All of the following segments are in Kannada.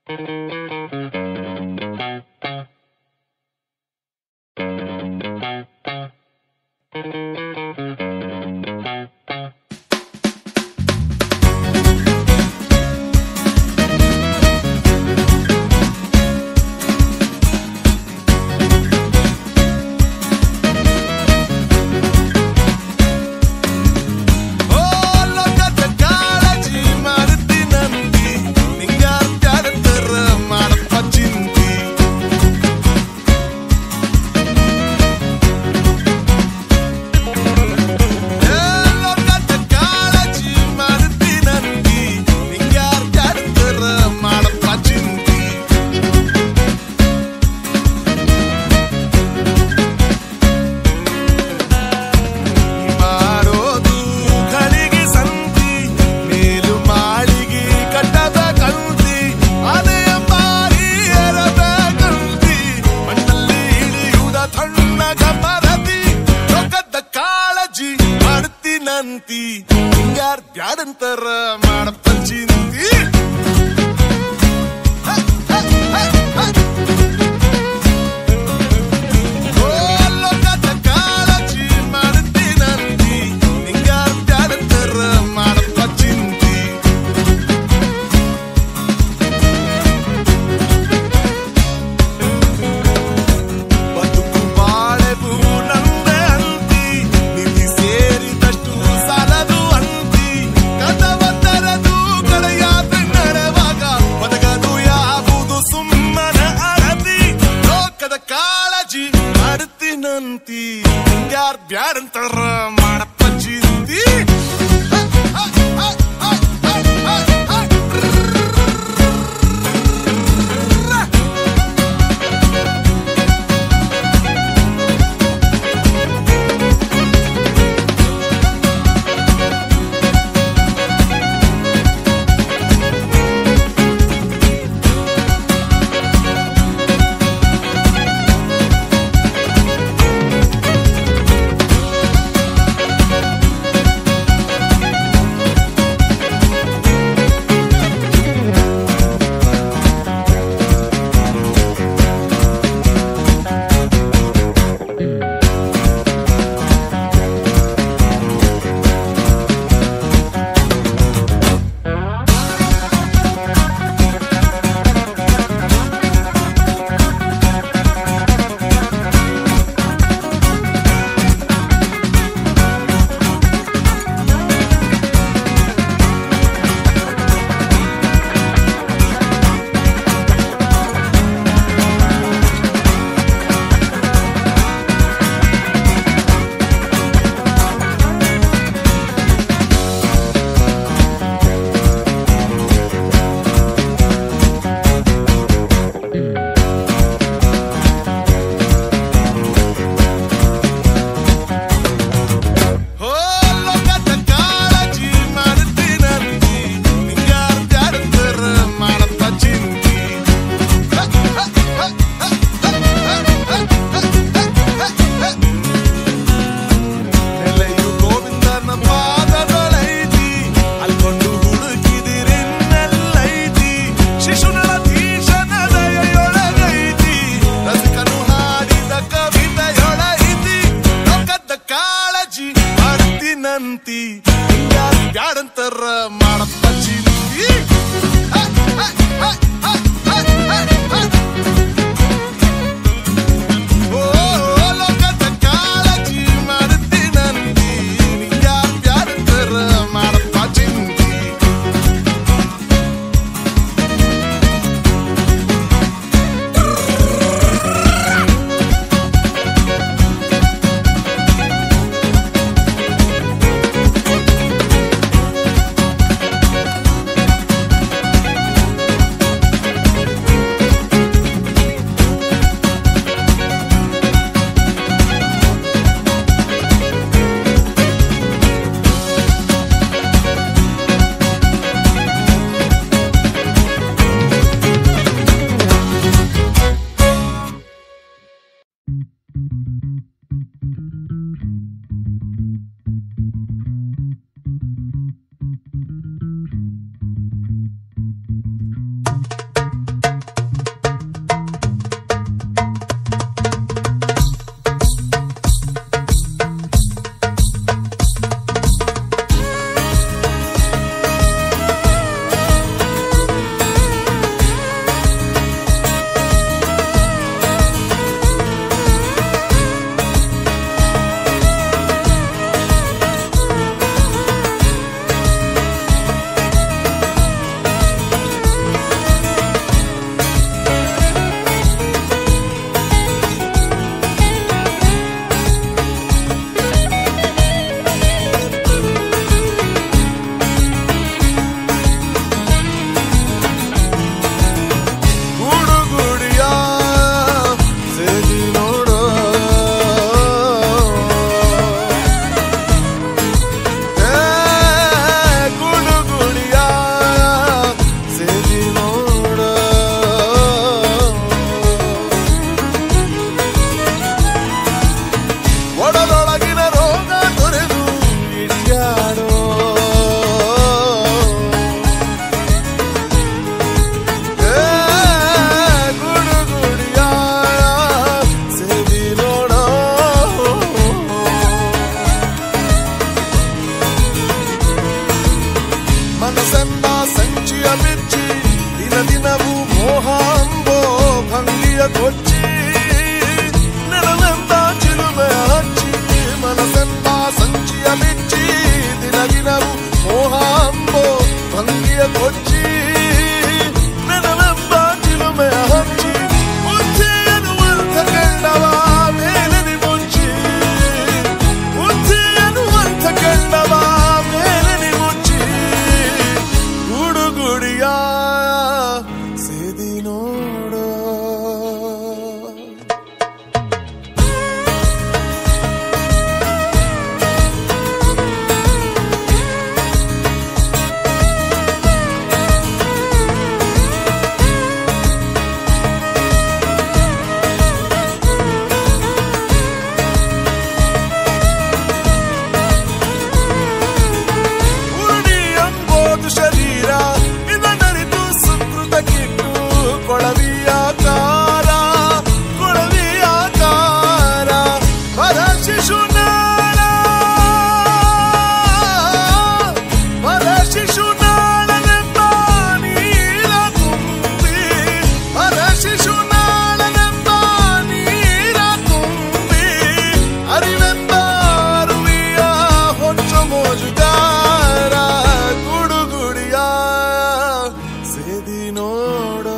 ಓ ಲೋಕದ ಕಾಳಜಿ ಮಾಡ್ತಿ ನಂದಿ ನಿಂಗಾರ್ ತರ ಮಾಡಪ್ಪ ಚಿಂತಿ ಏ ಲೋಕದ ಕಾಳಜಿ ಮಾಡ್ತಿ ನಂದಿ ನಿಂಗಾರ್ ತರ ಮಾಡಪ್ಪ ಚಿಂತಿ ಮಾಡೋದು ಗಳಿಗೆ ಸಂತಿ ಮೇಲು ಮಾಳಿಗೆ ಕಟ್ಟದ ಕಂತಿ ಅನೆಯ ಬಾರಿ ಎರದ ಕಂತಿ ಮಣ್ಣಲ್ಲಿ ಇಳಿಯುವುದ ತಣ್ಣಗ ಮರದಿ ರೊಕ್ಕದ ಕಾಳಜಿ ಮಾಡ್ತೀನಂತಿ ಹಿಂಗಾರ್ ಬ್ಯಾಡಂತರ ಮಾಡಪ್ಪ ಚಿಂತಿ ಹ, ಹ, ಹ, ಹ. ಓ ಲೋಕದ ಕಾಳಜಿ ಮಾಡ್ತೀನಂತಿ ನಿಂಗಾರ್ ಬ್ಯಾಡಂತರ ಮಾಡಪ್ಪ ಚಿಂತಿ ಬದುಕು ಬಾಳೆವು ನಂದೆ ಅಂತಿ ನಿಧಿ ಸೇರಿದಷ್ಟು ಸಾಲದು ಅಂತಿ ಕದವ ತರದು ಕಡೆಯ ಸಂಚಿಯ ಬಿಚ್ಚಿ ದಿನ ದಿನವೂ ಮೋಹ ಅಂಬೋ ಭಂಗಿಯ ಕೊಚ್ಚಿ ನೆನವೆಂಬ ಚಿಲುಮೆ ಹಚ್ಚಿ ಮನಸ್ಸೆಂಬ ಸಂಚಿಯ ಬಿಚ್ಚಿ ದಿನ ದಿನವೂ ಮೋಹ ಅಂಬೋ ಭಂಗಿಯ ಕೊಚ್ಚಿ ನೆನವೆಂಬ ಚಿಲುಮೆ ಹಚ್ಚಿ ಬುದ್ಧಿಯನ್ನು ಅರ್ಥ ಕಂಡವ ಮೇಲನೆ ಮುಂಚಿ ಬುದ್ಧಿಯನ್ನು ಅರ್ಥ ಕಂಡವ ಮೇಲನೆ ಮುಚ್ಚಿ ಗುಡುಗುಡಿಯ ಸೇದಿ ನೋಡೋ ಉರುಳಿ ಎಂಬುದು ಶರೀರ ಇದನ್ನರಿತು ಸುಕೃತ ಕಿಟ್ಟು ಕೊಳವಿಯ ಕಾರ ಕೊಳವಿಯ ಕಾರ ಪರ ಶಿಶುನಾಳ ಪರ ಶಿಶುನಾಳನೆಂಬ ನೀರ ತುಂಬಿ ಪರ ಶಿಶುನಾಳನೆಂಬ ನೀರ ತುಂಬಿ ಅರಿವೆಂಬ ಅರುವಿಯ ಹೊಚ್ಚು ಮೋಜುಗಾರ ಗುಡುಗುಡಿಯ ಸೇದಿ ನೋಡೋ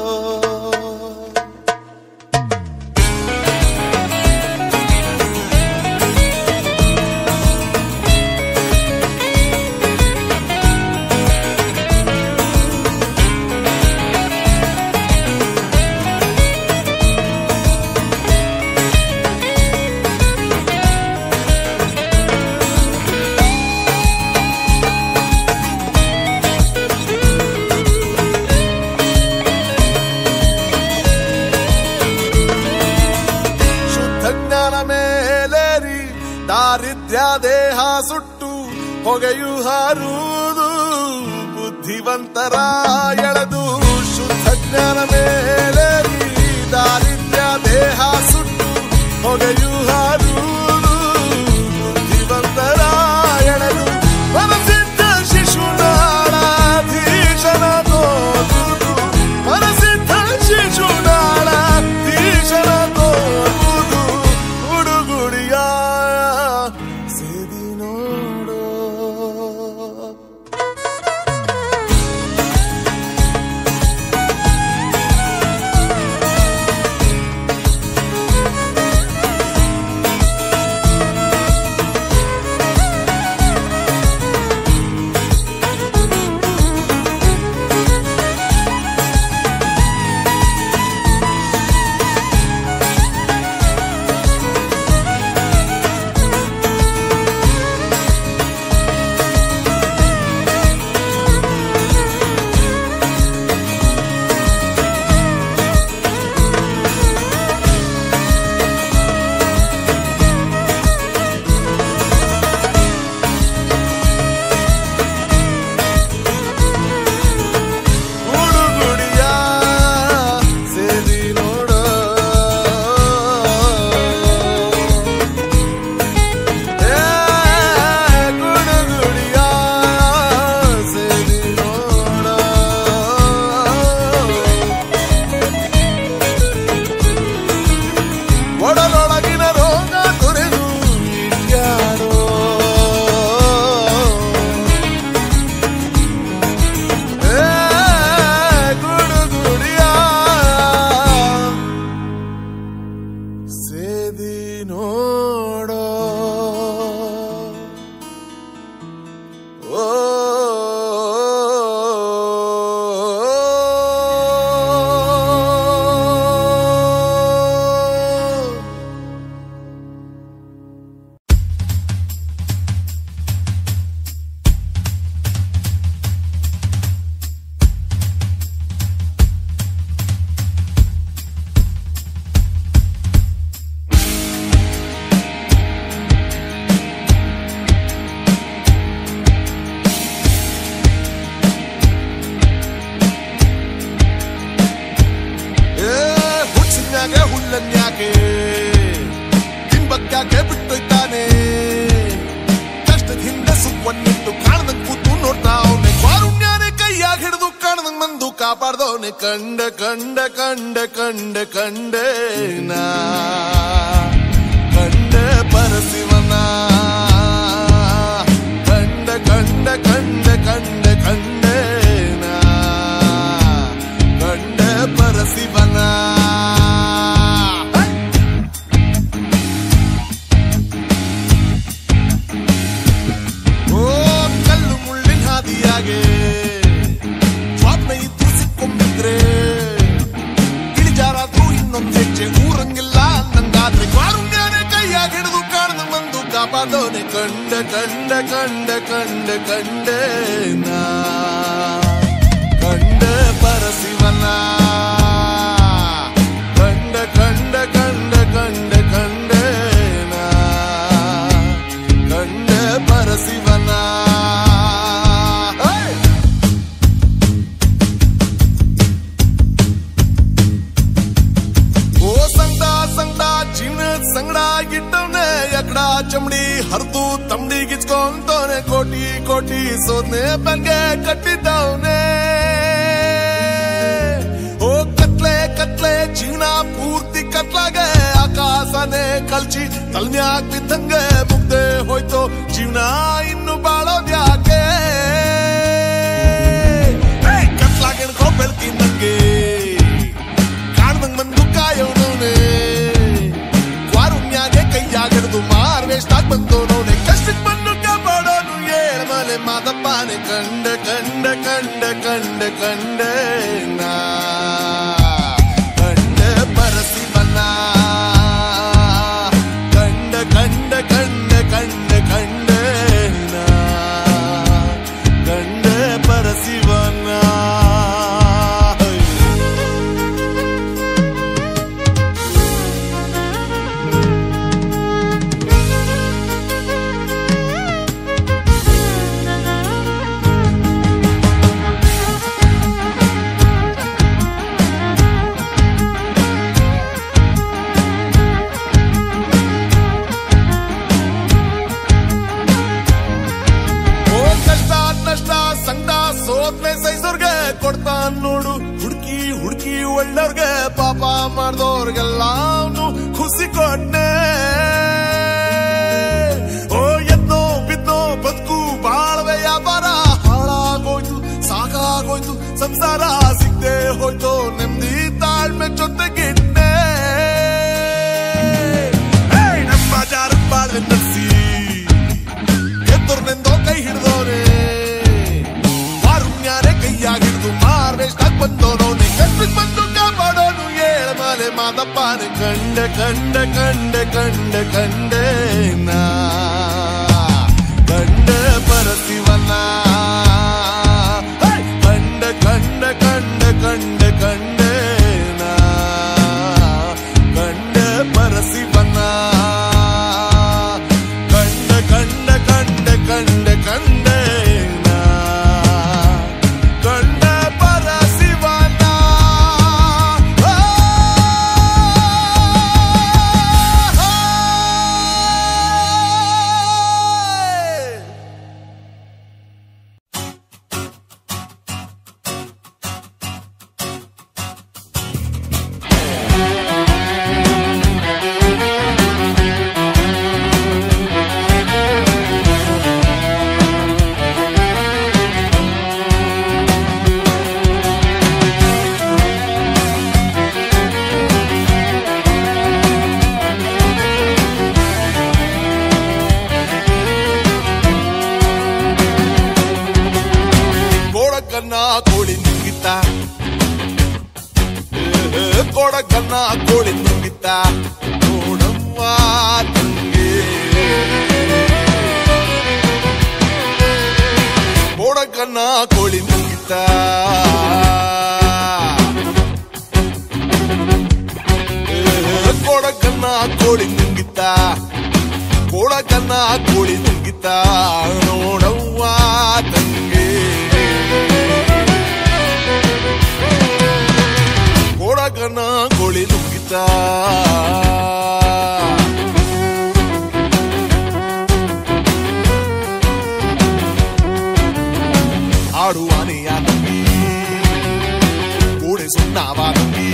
ಶುದ್ಧ ಜ್ಞಾನ ಮೇಲೇರಿ ದಾರಿದ್ರ್ಯ ದೇಹ ಸುಟ್ಟು ಹೊಗೆಯು ಹಾರುವುದು ಬುದ್ಧಿವಂತರ ಎಳೆದು ಶುದ್ಧ ಜ್ಞಾನ ಮೇಲೇರಿ ದಾರಿದ್ರ್ಯ ದೇಹ ಸುಟ್ಟು ಹೊಗೆಯು ಹಾರುವುದು ಬುದ್ಧಿವಂತರ ಎಳೆದು ಮನಸಿದ್ದ ಶಿಶುನಾಳ ಧೀಶನ ತೋರುವುದು ಮನಸಿದ್ದ ಶಿಶುನಾಳ ಧೀಶನ ತೋರುವುದು ಹುಡುಗುಡಿಯ ಸೇದಿ ನೋಡೋ ಹುಡುಗುಡಿಯ ಸೇದಿ ನೋಡೋ ಏ ಗುಡುಗುಡಿಯ ಸೇದಿ ನೋಡೋ ಒಡಲೊಳಗಿನ ರೋಗ ತೊರೆದು ಯಾರೋ ಏ ಗುಡುಗುಡಿಯ ಸೇದಿ ನೋಡೋ ಓ ಏ ಹುಚ್ಚಿನ್ಯಾಗೆ ಹುಲ್ಲನ್ಯಾಕೆ ತಿನ್ಬಕ್ಕಾಗೆ ಬಿಟ್ಟೊಯ್ತಾನೆ ಕಷ್ಟದ ಹಿಂದೆ ಸುಖವನ್ನಿಟ್ಟು ಕಾಣದಂಗ್ ಕೂತು ನೋಡ್ತಾ ಅವನೆ ಕಾರುಣ್ಯನೇ ಕೈಯ ಬಂದು ಕಾಪಾಡ್ದವನೆ ಕಂಡ ಕಂಡ ಕಂಡ ಕಂಡ ಕಂಡೆ ನಾ ಕಂಡ ಪರಸಿವನ ಕಂಡ ಕಂಡ ಕಂಡ ಕಂಡ ಕಂಡೆ ನಾ ಕಂಡ ಪರಸಿವನ ಓ ಕಲ್ಲು ಮುಳ್ಳಿನ ಹಾದಿಯಾಗೆ ಸ್ವಾಪ್ನ ಇದ್ದು ಸಿಕ್ಕೊಂಬಿದ್ರೆ ಇಳಿಜಾರಾದ್ರೂ ಇನ್ನೊಂದ್ ಹೆಜ್ಜೆ ಊರಂಗಿಲ್ಲ ನಂಗಾದ್ರೆ ಕಾರುಣ್ಯನೇ ಕೈಯಾಗ ಹಿಡಿದು ಕಾಣ್ದು ಬಂದು ಕಾಪಾದೋನೆ ಕಂಡ ಕಂಡ ಕಂಡ ಕಂಡ ಕಂಡೆ ನಾ ಕಂಡ ಪರಸಿವನ ಕಂಡ ಕಂಡ ಕಂಡ ಕಂಡ ಕಂಡೆ ನಾ ಕಂಡ ಪರಸಿವನ ಹೇ! ಓ ಸಂಗಡ ಸಂಗಡ ಚಿನ್ನದ ಸಂಗಡ ಇಟ್ಟವ್ನೆ ಎಕಡ ಚಮಡಿ ಹರಿದು ತಮಡಿ ಗಿಚ್ಕೊಂತವ್ನೆ ಕೋಟಿ ಕೋಟಿ ಸೋದ್ನೆ ಬಂಗೆ ಕಟ್ಟಿದ್ದವನೆ ಓ ಕತ್ಲೆ ಕತ್ಲೆ ಚೀಣ ಪೂರ್ತಿ ಕತ್ಲಾಗೆ ಆಕಾಶನೇ ಕಲ್ಚಿ ತಲ್ಮ್ಯಾಗ ಬಿದ್ದಂಗೆ ಮುಗ್ದೆ ಹೋಯ್ತು ಜೀವನ ಇನ್ನು ಬಾಳೋದ್ ಯಾಕೆ ಹೇ, ಕತ್ಲಾಗ ಎಣ್ಕೊ ಬೆಳ್ಕಿನಂಗೆ ಕಾಣ್ದಂಗ್ ಬಂದು ಕಾಯೋನವ್ನೆ ಕ್ವಾರುಣ್ಯಾಗೆ ಕೈಯಾಗಿಡ್ದು ಮಾರ್ವೇಷ್ಟಾಗ್ ಬಂದೋನವ್ನೆ ಕಷ್ಟಕ್ ಬಂದು ಕಾಪಾಡೋನು ಏಳ ಮಲೆ ಮಾದಪ್ಪನೆ ಕಂಡ ಕಂಡ ಕಂಡ ಕಂಡ ಕಂಡ ನಾ ಕಂಡ ಪರಸಿವನ ಕಂಡ ಕಂಡ ಕಂಡ ಕಂಡ ಕಂಡ ನಾ ಕಂಡ ಪರಸಿವನ ಓ ಕಷ್ಟ ನಷ್ಟ ಸಂಕಟ ಸೋತ್ನೆ ಸೈಸೋರ್ಗೆ ಕೊಡ್ತಾನ್ ನೋಡು ಹುಡುಕಿ ಹುಡುಕಿ ಒಳ್ಳೋರ್ಗೆ ಪಾಪ ಮಾಡ್ದೋರ್ಗೆಲ್ಲ ಅವ್ನು ಖುಷಿ ಕೊಡ್ನೆ ಓ ಎದ್ದೋ ಬಿದ್ದೋ ಬದುಕು ಬಾಳ್ವೆ ವ್ಯಾಪಾರ ಹಾಳಾಗೋಯ್ತು ಸಾಕಾಗೋಯ್ತು ಸಂಸಾರ ಸಿಗ್ದೆ ಹೋಯ್ತು ನೆಮ್ಮದಿ ತಾಳ್ಮೆ ಜೊತೆಗಿಟ್ಟೆ ಏಯ್, ನಮ್ಮ ಜಾರ ಬಾಳ್ವೆ ನಡೆಸಿ ಎತ್ತರ್ನೆಂದೋ ಕೈ ಹಿಡ್ದೋನೆ ಕಾರುಣ್ಯಾನೆ ಕೈಯಾಗಿಡ್ದು ಮಾರ್ವೇಷ್ಟಾಗ್ ಬಂದೋನೋನೆ ಕಣ್ಣಿಗ್ ಬಂದು ಕಾಪಾಡೋನು ಏಳ ಮಲೆ ಮಾದಪ್ಪನೆ ಕಂಡ ಕಂಡ ಕಂಡ ಕಂಡ ಕಂಡೆ ನಾ ಕಂಡ ಪರಸಿವನ ಹೇ! ಕಂಡ ಕಂಡ ಕಂಡ ಕಂಡ ಕಂಡೆ ನಾ ಕಂಡ ಪರಸಿವನ ಕಂಡ ಕಂಡ ಕಂಡ ಕಂಡ ಕಂಡೆ ನಾ ಕಂಡ ಪರಸಿವನ ಕೋಡಕನ್ನ ಕೋಳಿ ನುಂಗಿತ್ತ ಕೋಡಕನ್ನ ಕೋಳಿ ನುಂಗಿತ್ತ ನೋಡವ್ವ ತಂಗಿ ಕೋಡಕನ್ನ ಕೋಳಿ ನುಂಗಿತ್ತ ಕೋಡಕನ್ನ ಕೋಳಿ ನುಂಗಿತ್ತ ಕೋಡಕನ್ನ ಕೋಳಿ ನುಂಗಿತ್ತ ನೋಡವ್ವ ತಂಗಿ ಕೋಡಕನ್ನ ಕೋಳಿ ನುಂಗಿತ್ತ ಆಡುವಾನೆಯ ನಂಬಿ ಸುಣ್ಣಾವ ನುಂಗಿ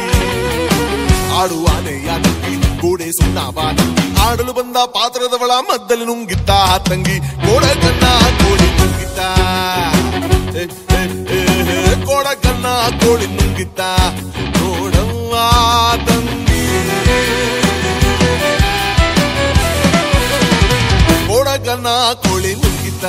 ಆಡುವ ನೆಯ್ಯ ನುಂಗಿ ಗೋಡೆ ಸುಣ್ಣಾವ ನುಂಗಿ ಆಡಲು ಬಂದ ಪಾತ್ರದವಳ ಮದ್ದಲು ನುಂಗಿದ್ದ ತಂಗಿ ಕೋಡಗನ್ನ ಕೋಳಿ ನುಂಗಿದ್ದ ಏ, ಏ, ಏ, ಏ, ಕೋಡಗನ್ನ ಕೋಳಿ ನುಂಗಿದ್ದ ನೋಡವ್ವ ತಂಗಿ ಕೋಡಗನ್ನ ಕೋಳಿ ನುಂಗಿದ್ದ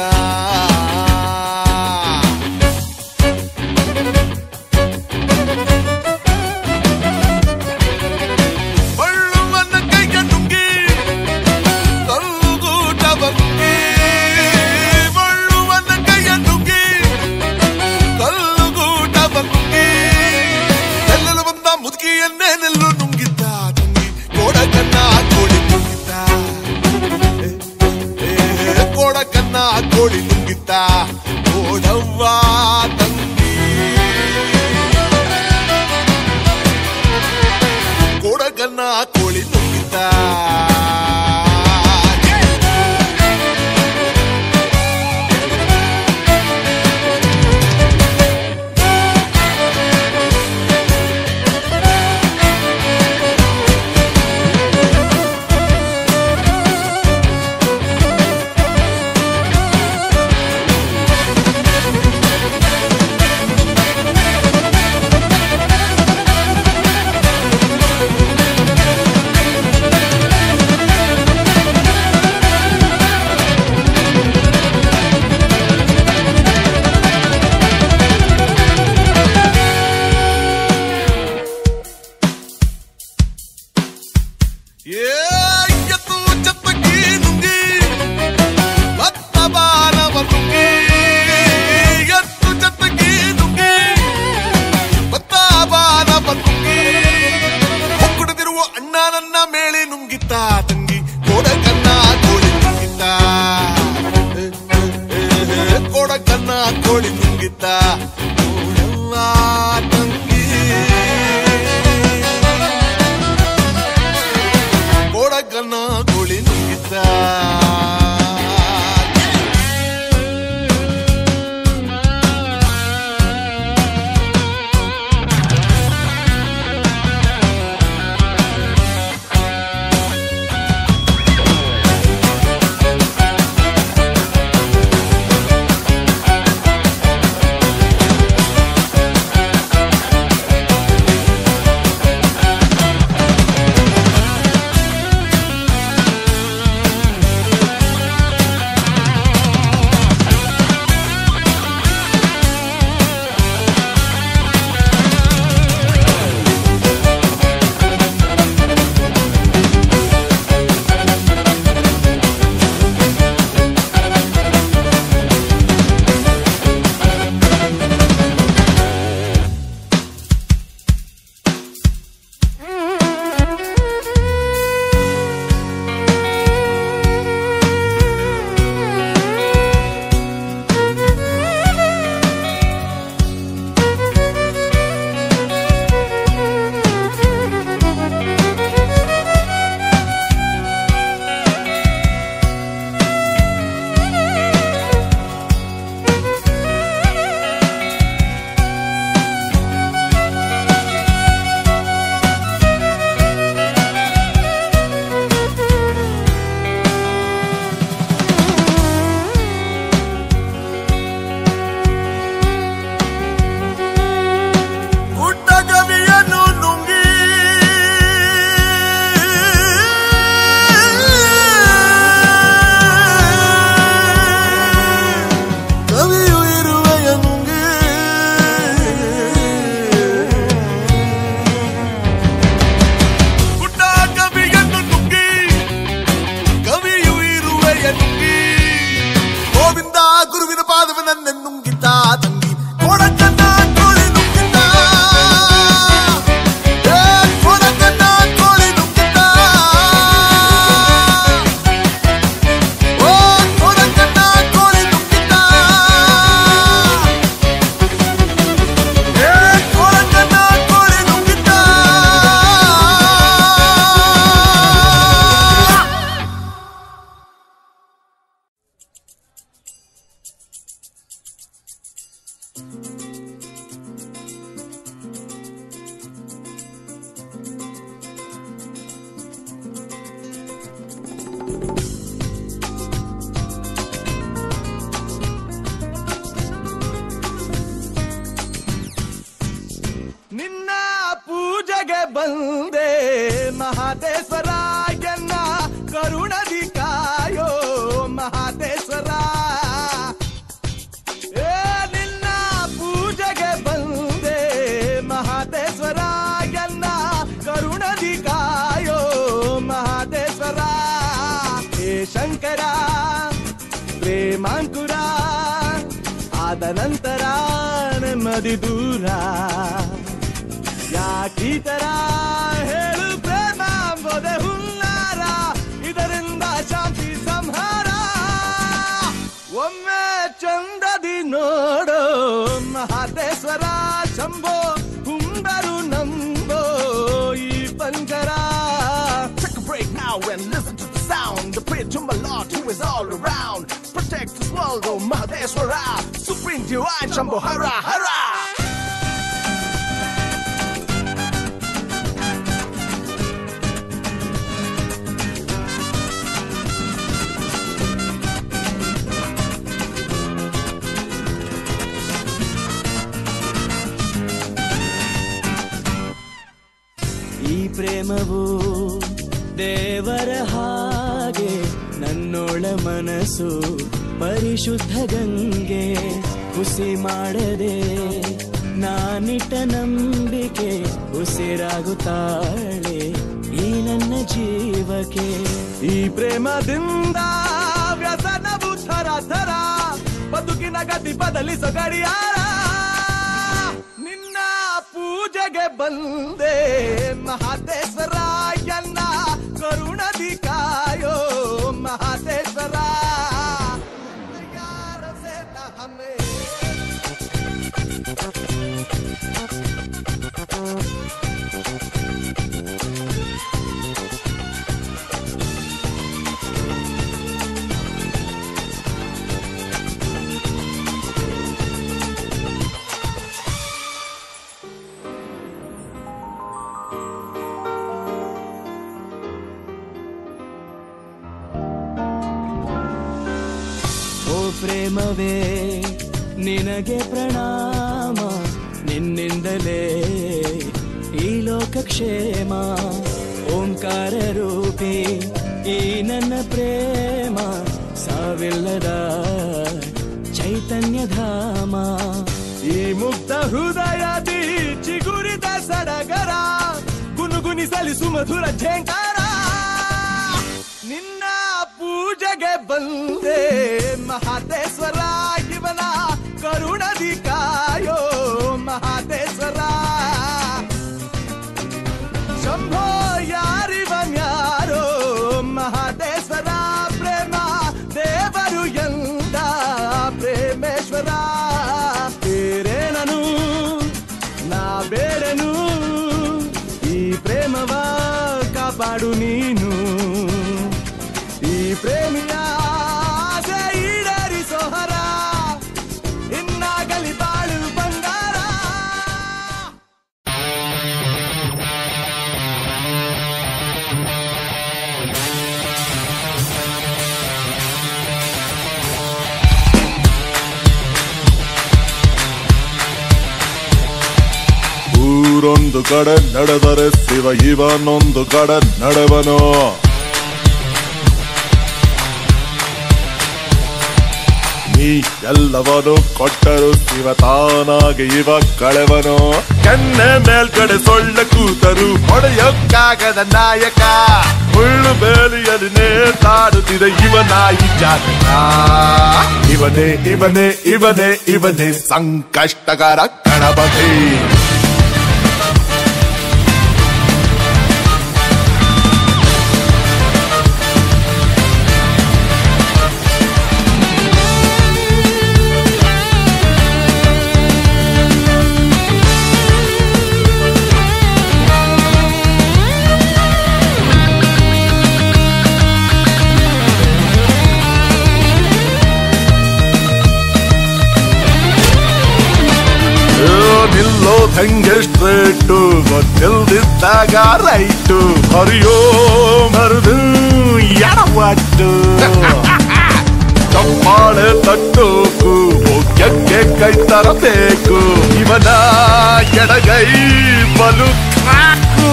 ಬಳ್ಳುವನ್ನ ಕೈಗೆ ನುಂಗಿ ಕಲ್ಲುಗೂಟ ಬಂಗಿ ಬಳ್ಳುವನ್ನ ಕೈಯ ನುಂಗಿ ಕಲ್ಲುಗೂಟ ಬಂಗಿ ಎಲ್ಲಲು ಬಂದ ಮುದುಕಿಯನ್ನೇ ನೆಲ್ಲು ನುಂಗಿದ್ದ ತಂಗಿ ಕೋಡಕನ್ನ ಕೋಳಿ ನುಂಗಿದ್ದ ಏ, ಏ, ಕೋಡಕನ್ನ ಪೂಜೆಗೆ ಬಂದೆ ಮಹಾದೇಶ್ವರ ಎನ್ನ ಕರುಣದಿ ಕಾಯೋ ಮಹಾದೇಶ್ವರ ಏ ನಿನ್ನ ಪೂಜೆಗೆ ಬಂದೆ ಮಹಾದೇಶ್ವರ ಎನ್ನ ಕರುಣದಿ ಕಾಯೋ ಮಹಾದೇಶ್ವರ ಹೇ ಶಂಕರ ಪ್ರೇಮಾಂಕುರ ಆದ ನಂತರ ನೆಮ್ಮದಿ ದೂರ ಯಾಕೀ ತರ ಹೇಳು ಪ್ರೇಮ ಅಂಬೋದೆ ಹುಲ್ಲಾರ ಇದರಿಂದ ಶಾಂತಿ ಸಂಹಾರ ಒಮ್ಮೆ ಚಂದದಿ ನೋಡೋ ಮಹಾದೇಶ್ವರ ಶಂಭೋ ಹುಂಬರು ನಂಬೋ ಈ ಪಂಜರ Take a break now and listen to the sound. The prayer to my Lord who is all around. Protect this world, oh Mahadeshwara. Supreme Divine Shambho Hara Hara. ಈ ಪ್ರೇಮವು ದೇವರ ಹಾಗೆ ನನ್ನೊಳ ಮನಸ್ಸು ಪರಿಶುದ್ಧ ಗಂಗೆ ಹುಸಿ ಮಾಡದೆ ನಾನಿಟ್ಟ ನಂಬಿಕೆ ಉಸಿರಾಗುತ್ತಾಳೆ ಈ ನನ್ನ ಜೀವಕ್ಕೆ ಈ ಪ್ರೇಮದಿಂದ ವ್ಯಸನವು ಥರ ಥರ ಬದುಕಿನ ಗತಿ ಬದಲಿಸೋ ಗಡಿಯಾರ ನಿನ್ನ ಪೂಜೆಗೆ ಬಂದೆ ಮಹಾದೇಶ್ವರ ಎನ್ನ ಕರುಣದಿ ಕಾಯೋ ಮಹಾದೇಶ್ವರ ಯಾರ ಸೇತ ಹಮ್ಮೆ ಓ ಪ್ರೇಮವೇ ನಿನಗೆ ಪ್ರಣಾಮ ನಿನ್ನಿಂದಲೇ ಈ ಲೋಕ ಕ್ಷೇಮ ಓಂಕಾರ ರೂಪಿ ಈ ನನ್ನ ಪ್ರೇಮ ಸಾವಿಲ್ಲದ ಚೈತನ್ಯ ಧಾಮ ಈ ಮುಗ್ಧ ಹೃದಯದಿ ಚಿಗುರಿದ ಸಡಗರ ಗುನುಗುನಿಸಲಿ ಸುಮಧುರ ಝೇಂಕಾರ ನಿನ್ನ ಪೂಜೆಗೆ ಬಂದೆ ಮಹಾದೇಶ್ವರ ಇವನ ಕರುಣದಿ ಕಾಯೋ ಮಹಾದೇಶ್ವರ ಶಂಭೋ ಯಾರಿವನ್ಯಾರೋ ಮಹಾದೇಶ್ವರ ಪ್ರೇಮ ದೇವರು ಎಂದ ಪ್ರೇಮೇಶ್ವರ ಬೇರೇನನು ನಾ ಬೇಡನು ಈ ಪ್ರೇಮವ ಕಾಪಾಡು ನೀನು ಈ ಪ್ರೇಮಿಯ ಆಸೆ ಈಡೇರಿಸೋ ಹರ ಇನ್ನಾಗಲಿ ಬಾಳು ಬಂಗಾರ ಊರೊಂದು ಕಡೆ ನಡೆದರೆ ಶಿವ ಇವನೊಂದು ಕಡೆ ನಡೆವನು ನೀ ಎಲ್ಲವನು ಕೊಟ್ಟರು ಶಿವ ತಾನಾಗಿ ಇವ ಕಳೆವನು ಕೆನ್ನೆ ಮೇಲ್ಗಡೆ ಸೊಳ್ಳೆ ಕೂತರು ಹೊಡೆಯಕ್ಕಾಗದ ನಾಯಕ ಮುಳ್ಳು ಬೇಲಿಯಲ್ಲಿ ನೇತಾಡುತ್ತಿದೆ ಇವನಾಯಿ ಜಾತಕ ಇವನೇ ಇವನೇ ಇವನೇ ಇವನೇ ಸಂಕಷ್ಟಕರ ಗಣಪತಿ ನಿಲ್ಲೋದ್ ಹೆಂಗೆ ಸ್ಟ್ರೇಟು ಗೊತ್ತಿಲ್ದಿದ್ದಾಗ ರೈಟು ಹರಿಯೋ ಮರುದು ಎಡವಟ್ಟು ಚಪ್ಪಾಳೆ ತಟ್ಟೋಕು ಭೋಗ್ಯಕ್ಕೆ ಕೈ ತರಬೇಕು ಇವನ ಎಡಗೈ ಬಲು ಕ್ರಾಕು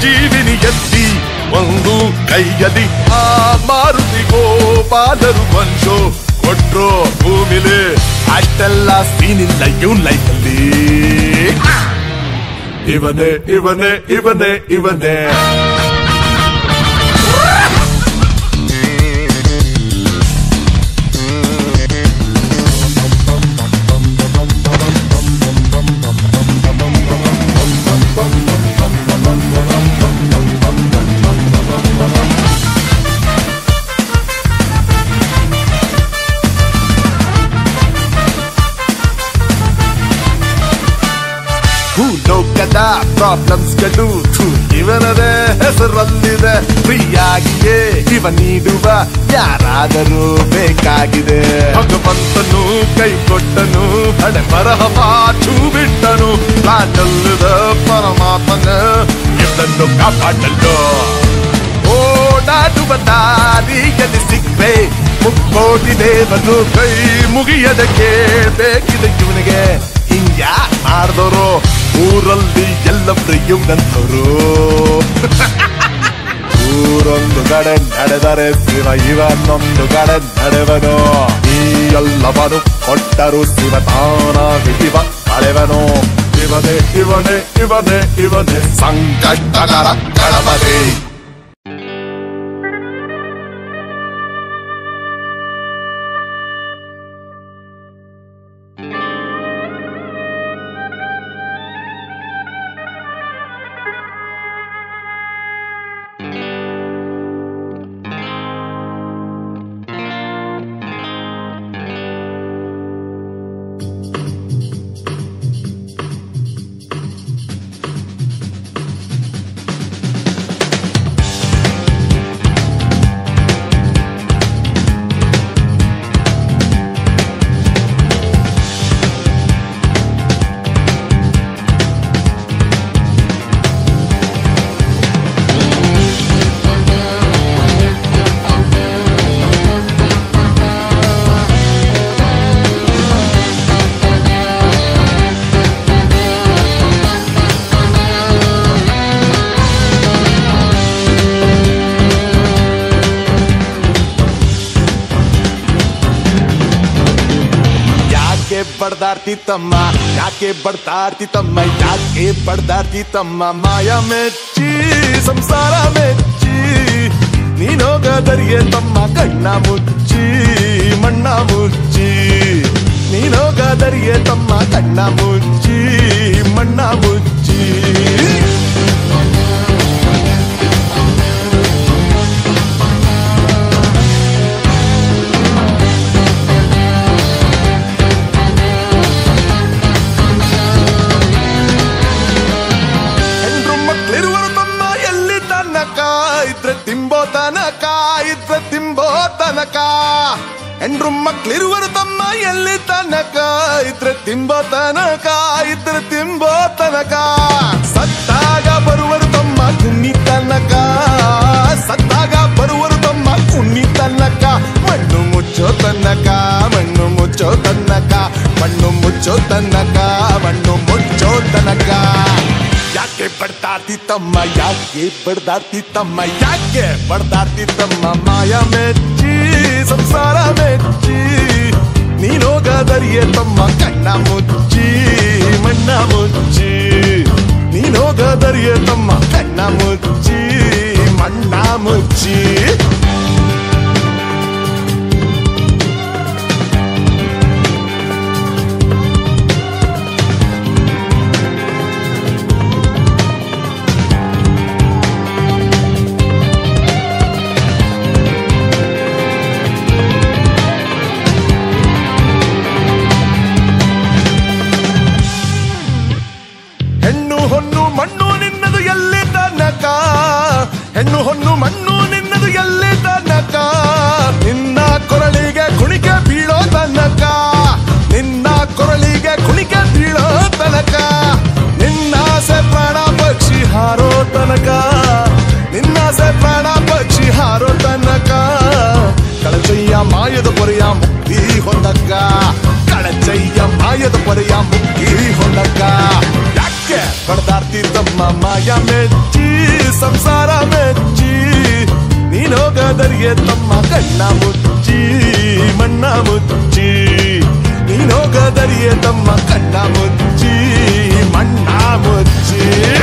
ಜೀವಿನಿ ಎತ್ತಿ ಒಂದು ಕೈಯಲ್ಲಿ ಆ ಮಾರುತಿ ಗೋಪಾಲರು ವಂಶೋ ಕೊಟ್ರು ಭೂಮಿಲಿ ಅಷ್ಟೆಲ್ಲ ಸೀನಿಲ್ಲ ಇವನ್ ಲೈಫಲ್ಲಿ ಇವನೇ ಇವನೇ ಇವನೇ ಇವನೇ ಭೂಲೋಕದ ಪ್ರಾಬ್ಲಮ್ಸ್ ಗಳು ಥು, ಇವನದೇ ಹೆಸರಲ್ಲಿದೆ ಫ್ರೀಯಾಗಿಯೇ ಇವ ನೀಡುವ ಯಾರಾದರೂ ಬೇಕಾಗಿದೆ ಭಗವಂತನು ಕೈ ಕೊಟ್ಟನು ಹಣೆ ಬರಹ ಮಾಚು ಬಿಟ್ಟನು ಪ್ಲಾನಲ್ಲದ ಪರಮಾತ್ಮನ ಇದನ್ನು ಕಾಪಾಡಲು ಓಡಾಡುವ ದಾರಿಯಲ್ಲಿ ಸಿಗ್ಬೇ ಮುಕ್ಕೋಟಿ ದೇವರು ಕೈ ಮುಗಿಯದ ಕೇಳ್ಬೇಕಿದೆ ಇವನಿಗೆ ಹಿಂಗ್ಯ ಮಾಡ್ದವರು ಊರಲ್ಲಿ ಎಲ್ಲ ಪ್ರಿಯುವಂತವರು ಊರೊಂದು ಕಡೆ ನಡೆದರೆ ಶಿವ ಇವನೊಂದು ಕಡೆ ನಡೆವನು ಈ ಎಲ್ಲವನು ಕೊಟ್ಟರು ಶಿವ ತಾನಾಗಿ ಇವ ಕಳೆವನು ಇವನೇ ಇವನೇ ಇವನೇ ಇವನೇ ಸಂಕಷ್ಟಕರ ಗಣಪತಿ ಯಾಕೆ ಬಡ್ದಾಡ್ತಿ ತಮ್ಮ ಯಾಕೆ ಬಡ್ದಾಡ್ತಿ ತಮ್ಮ ಯಾಕೆ ಬಡ್ದಾಡ್ತಿ ತಮ್ಮ ಮಾಯ ಮೆಚ್ಚಿ ಸಂಸಾರ ಮೆಚ್ಚಿ ನೀನೋಗದರಿಯೇ ತಮ್ಮ ಕಣ್ಣ ಮುಚ್ಚಿ ಮಣ್ಣ ಮುಚ್ಚಿ ನೀನೋಗದರಿಯೇ ತಮ್ಮ ಕಣ್ಣ ಮುಚ್ಚಿ ಮಣ್ಣ ಮುಚ್ಚಿ ಹೆಂಡ್ರು ಮಕ್ಳಿರುವರು ತಮ್ಮ ಎಲ್ಲಿ ತನಕ ಇದ್ರೆ ತಿಂಬೋ ತನಕ ಇದ್ರೆ ತಿಂಬೋ ತನಕ ಹೆಂಡ್ರು ಮಕ್ಳಿರುವರು ತಮ್ಮ ಎಲ್ಲಿ ತನಕ ಇದ್ರೆ ತಿಂಬೋ ತನಕ ಇದ್ರೆ ತಿಂಬೋ ತನಕ ಸತ್ತಾಗ ಬರುವರು ತಮ್ಮ ಕುಣ್ಣಿ ತನಕ ಸತ್ತಾಗ ಬರುವರು ತಮ್ಮ ಕುಣ್ಣಿ ತನಕ ಮಣ್ಣು ಮುಚ್ಚೋ ತನಕ ಮಣ್ಣು ಮುಚ್ಚೋ ತನಕ ಮಣ್ಣು ಮುಚ್ಚೋ ತನಕ ಮಣ್ಣು ಮುಚ್ಚೋ ತನಕ ಯಾಕೆ ಬಡ್ದಾಡ್ತಿ ತಮ್ಮ ಯಾಕೆ ಬಡ್ದಾಡ್ತಿ ತಮ್ಮ ಯಾಕೆ ಬಡ್ದಾಡ್ತಿ ತಮ್ಮ ಮಾಯ ಮೆಚ್ಚಿ ಸಂಸಾರ ಮೆಚ್ಚಿ ನೀನೋಗದರಿಯೇ ತಮ್ಮ ಕಣ್ಣ ಮುಚ್ಚಿ ಮಣ್ಣ ಮುಚ್ಚಿ ನೀನೋಗದರಿಯೇ ತಮ್ಮ ಕಣ್ಣ ಮುಚ್ಚಿ ಮಣ್ಣ ಮುಚ್ಚಿ ಹೆಣ್ಣು ಹೊನ್ನು ಮಣ್ಣು ನಿನ್ನದು ಎಲ್ಲಿ ತನಕ ಹೆಣ್ಣು ಹೊನ್ನು ಮಣ್ಣು ನಿನ್ನದು ಎಲ್ಲಿ ತನಕ ನಿನ್ನ ಕೊರಳಿಗೆ ಕುಣಿಕೆ ಬೀಳೋ ತನಕ ನಿನ್ನ ಕೊರಳಿಗೆ ಕುಣಿಕೆ ಬೀಳೋ ತನಕ ನಿನ್ನಾಸೆ ಪ್ರಾಣ ಪಕ್ಷಿ ಹಾರೋ ತನಕ ನಿನ್ನಾಸೆ ಪ್ರಾಣ ಪಕ್ಷಿ ಹಾರೋ ತನಕ ಕಳಚಯ್ಯ ಮಾಯದ ಪೊರೆಯ ಮುಕ್ತಿ ಹೊಂದಕ್ಕ ಕಳಚಯ್ಯ ಮಾಯದ ಪೊರೆಯ ಮುಕ್ತಿ ಹೊಂದಕ್ಕ ಯಾಕೆ ಬಡ್ದಾಡ್ತಿ ತಮ್ಮ ಮಾಯ ಮೆಚ್ಚಿ ಸಂಸಾರ ಮೆಚ್ಚಿ ನೀನೋಗದರಿಗೆ ತಮ್ಮ ಕಣ್ಣ ಮುಚ್ಚಿ ಮಣ್ಣ ಮುಚ್ಚಿ ನೀನೋಗದರಿಗೆ ತಮ್ಮ ಕಣ್ಣ ಮುಚ್ಚಿ ಮಣ್ಣ ಮುಚ್ಚಿ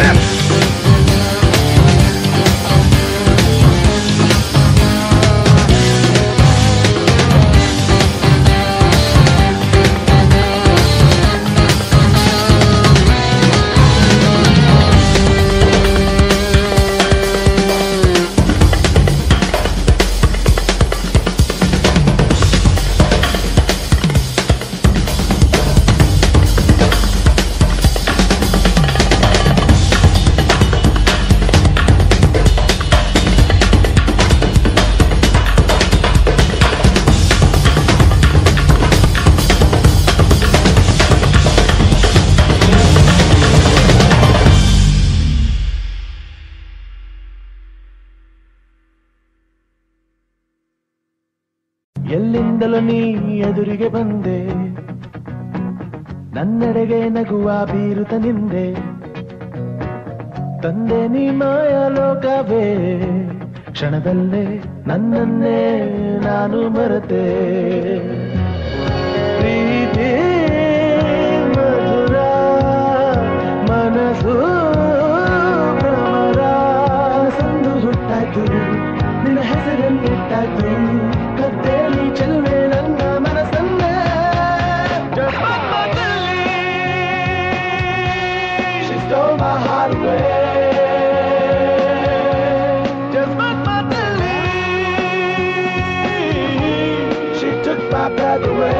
ಎಲ್ಲಿಂದಲೂ ನೀ ಎದುರಿಗೆ ಬಂದೆ ನನ್ನೆಡೆಗೆ ನಗುವ ಬೀರುತ್ತ ನಿಂದೆ ತಂದೆ ನೀ ಮಾಯ ಲೋಕವೇ ಕ್ಷಣದಲ್ಲೇ ನನ್ನನ್ನೇ ನಾನು ಮರೆತೆ ಪ್ರೀತಿ ಮಧುರ ಮನಸ್ಸು ಭ್ರಮರ ಸಂದು ಹುಟ್ಟಾಯ್ತು ನಿನ್ನ ಹೆಸರನ್ನಿಟ್ಟಾಯ್ತು ಕತ್ತೇಲಿ ಚೆಲುವೆ ನನ್ನ ಮನಸ್ಸನ್ನೇ ಜಪಾದಲ್ಲಿ She stole my heart away ಜಪಾದಲ್ಲಿ She took my breath away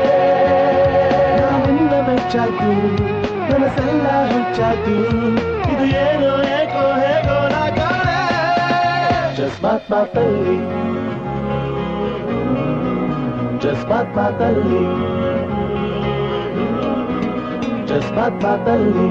ನಾನಿನ್ನ ಮೆಚ್ಚಾಯ್ತು ಮನಸ್ಸೆಲ್ಲ ಹುಚ್ಚಾಯ್ತು ಇದು ಏನೋ ಏಕೋ ಹೇಗೋ ನಾ ಕಾಣೆ ಜಸ್ಮಾತ್ ಮಾತಲ್ಲಿ ಜಸ್ಮಾತ್ ಮಾತಲ್ಲಿ ಜಸ್ಮಾತ್ ಮಾತಲ್ಲಿ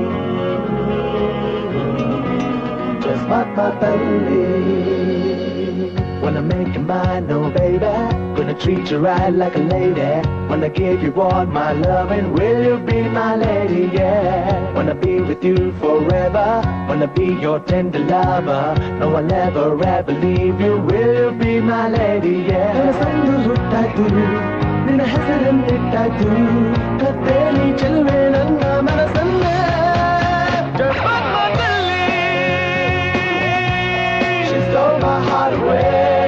ಜಸ್ಮಾತ್ ಮಾತಲ್ಲಿ Wanna make you mine, no baby. Gonna treat you right like a lady. Wanna give you all my love and will you be my lady? Yeah. Wanna be with you forever. Wanna be your tender lover. No I'll ever ever leave you. Will you be my lady? Yeah. ಸಂದು ಹುಟ್ಟಾಯ್ತು ನಿನ್ನ ಹೆಸರನ್ನಿಟ್ಟಾಯ್ತು ಕತ್ತೇಲಿ ಚೆಲುವೆ ನನ್ನ ಮನಸ್ಸನ್ನೇ ಜಪಾತ್ಮದಲ್ಲಿ She stole my heart away.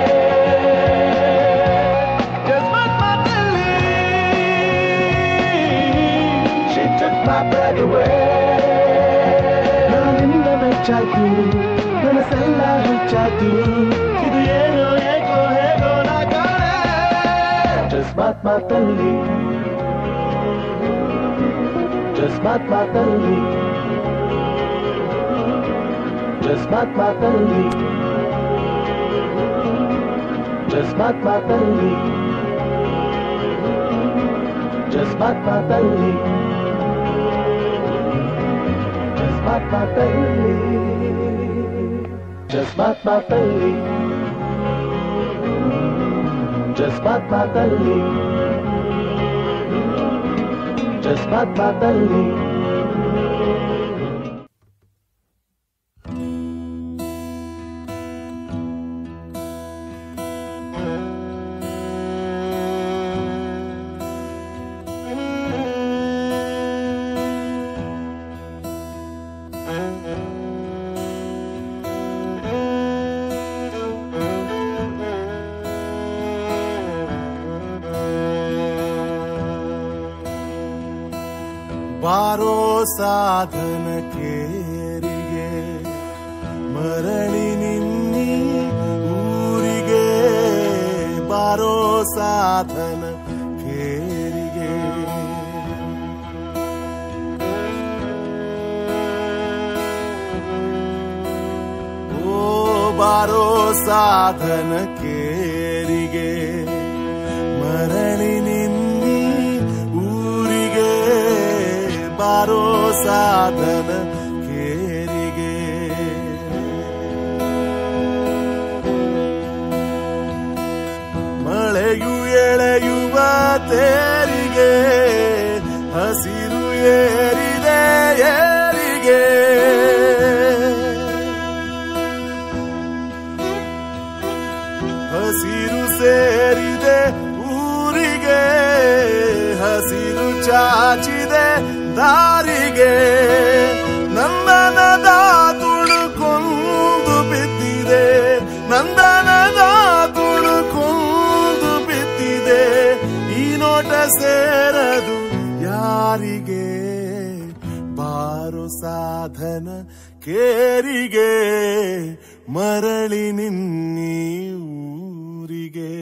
ಜಪಾತ್ಮದಲ್ಲಿ She took my breath away. ನಾನಿನ್ನ ಮೆಚ್ಚಾಯ್ತು ಮನಸ್ಸೆಲ್ಲ ಹುಚ್ಚಾಯ್ತು ಇದು ಏನೋ ಏಕೋ ಹೇಗೋ ನಾ ಕಾಣೆ ಜಸ್ಮಾತ್ ಮಾತಲ್ಲಿ ಜಸ್ಮಾತ್ ಮಾತಲ್ಲಿ ಜಸ್ಮಾತ್ ಮಾತಲ್ಲಿ ಜಸ್ಮಾತ್ ಮಾತಲ್ಲಿ ಜಸ್ಮಾತ್ ಮಾತಲ್ಲಿ ಜಸ್ಮಾತ್ ಮಾತಲ್ಲಿ ಜಸ್ಮಾತ್ ಮಾತಲ್ಲಿ ಜಸ್ಮಾತ್ ಮಾತಲ್ಲಿ ಜಸ್ಮಾತ್ ಮಾತಲ್ಲಿ ಬಾರೋ ಸಾಧನ ಕೇರಿಗೆ ಮರಳಿ ನಿನ್ನಿ ಊರಿಗೆ ಬಾರೋ ಸಾಧನ ಕೇರಿಗೆ ಓ ಬಾರೋ ಸಾಧನ ಕೇರಿಗೆ ಮರಳಿ ನಿನ್ನಿ ಊರಿಗೆ ಬಾರೋ ಸಾಧನ ಕೇರಿಗೆ ಮಳೆಯು ಎಳೆಯುವ ತೇರಿಗೆ ಹಸಿರು ಏರಿದೆ ಏರಿಗೆ ಚಾಚಿದೆ ದಾರಿಗೆ ನಂದನದ ತುಳುಕೊಂದು ಬಿದ್ದಿದೆ ನಂದನದ ತುಳುಕೊಂದು ಬಿದ್ದಿದೆ ಈ ನೋಟ ಸೇರದು ಯಾರಿಗೆ ಬಾರು ಸಾಧನ ಕೇರಿಗೆ ಮರಳಿ ನಿನ್ನೀ ಊರಿಗೆ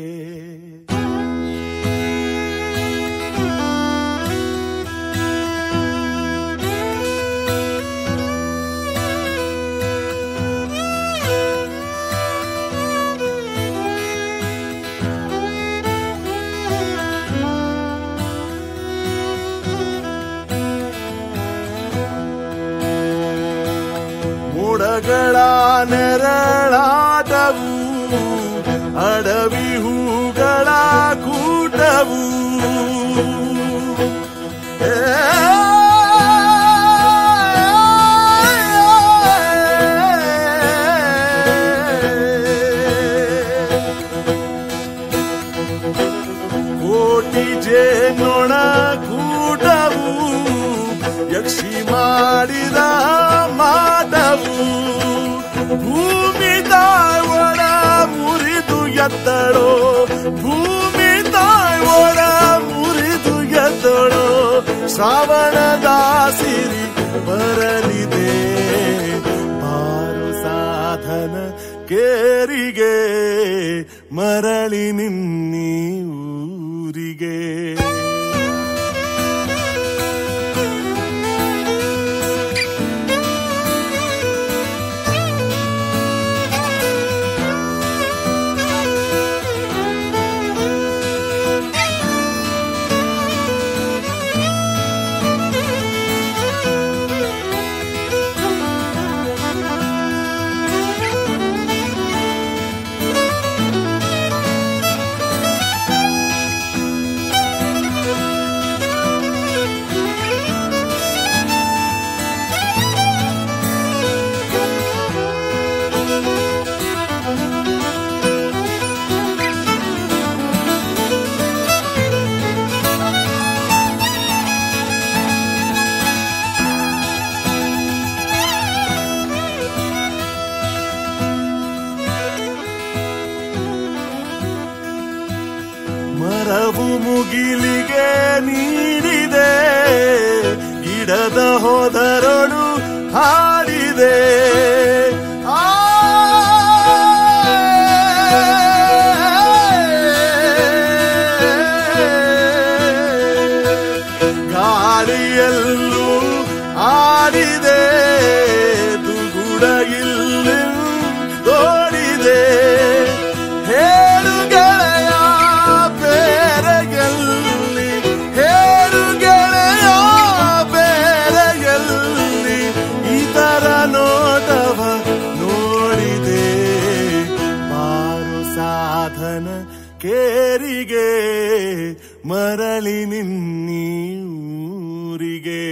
ಮೋಡಗಳ ನೆರಳಾಟವು ಅಡವಿ ಹೂಗಳ ಕೂಟವು ಏ, ಕೋಟಿ ಜೇನೊಣ ಕೂಟವು ಯಕ್ಷಿ ಮಾಡಿದ ಮಾಟವು ಭೂಮಿ ತಾಯ್ವಡ ಮುರಿದು ಎತ್ತಳೋ ಭೂಮಿ ತಾಯ್ವಡ ಮುರಿದು ಎತ್ತಳೋ ಶ್ರಾವಣದ ಸಿರಿ ಬರಲಿದೆ ಬಾರು ಸಾಧನ ಕೇರಿಗೆ ಮರಳಿ ನಿನ್ನೀ ಊರಿಗೆ ಮರವು ಮುಗಿಲಿಗೆ ನೀಡಿದೆ ಗಿಡದ ಹೋದರೊಳು ಹಾಡಿದೆ ಆ ಗಾಳಿಯಲ್ಲೂ ಆಡಿದೆ ದುಗುಡ ಇಲ್ಲಿ ದೋಡಿದೆ ಹೇಳು ಗೆಳೆಯ ಬೇರೆಯಲ್ಲಿ ಹೇಳು ಗೆಳೆಯ ಬೇರೆಯಲ್ಲಿ ಇತರ ನೋಟವ ನೋಡಿದೆ ಬಾರು ಸಾಧನ ಕೇರಿಗೆ ಮರಳಿ ನಿನ್ನೀ ಊರಿಗೆ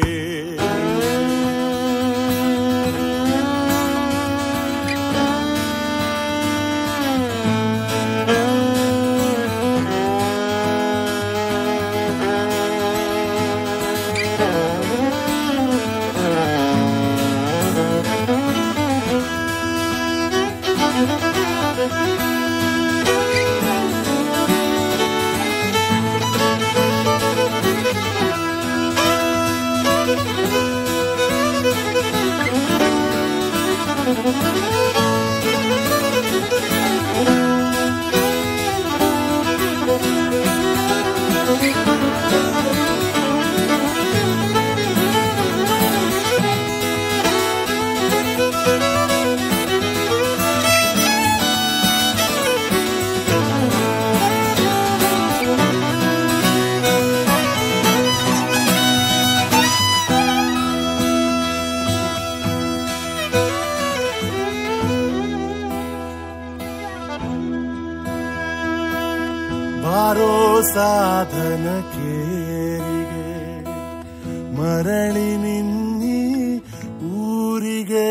ಬಾರೋ ಸಾಧನ ಕೇರಿಗೆ ಮರಳಿ ನಿನ್ನಿ ಊರಿಗೆ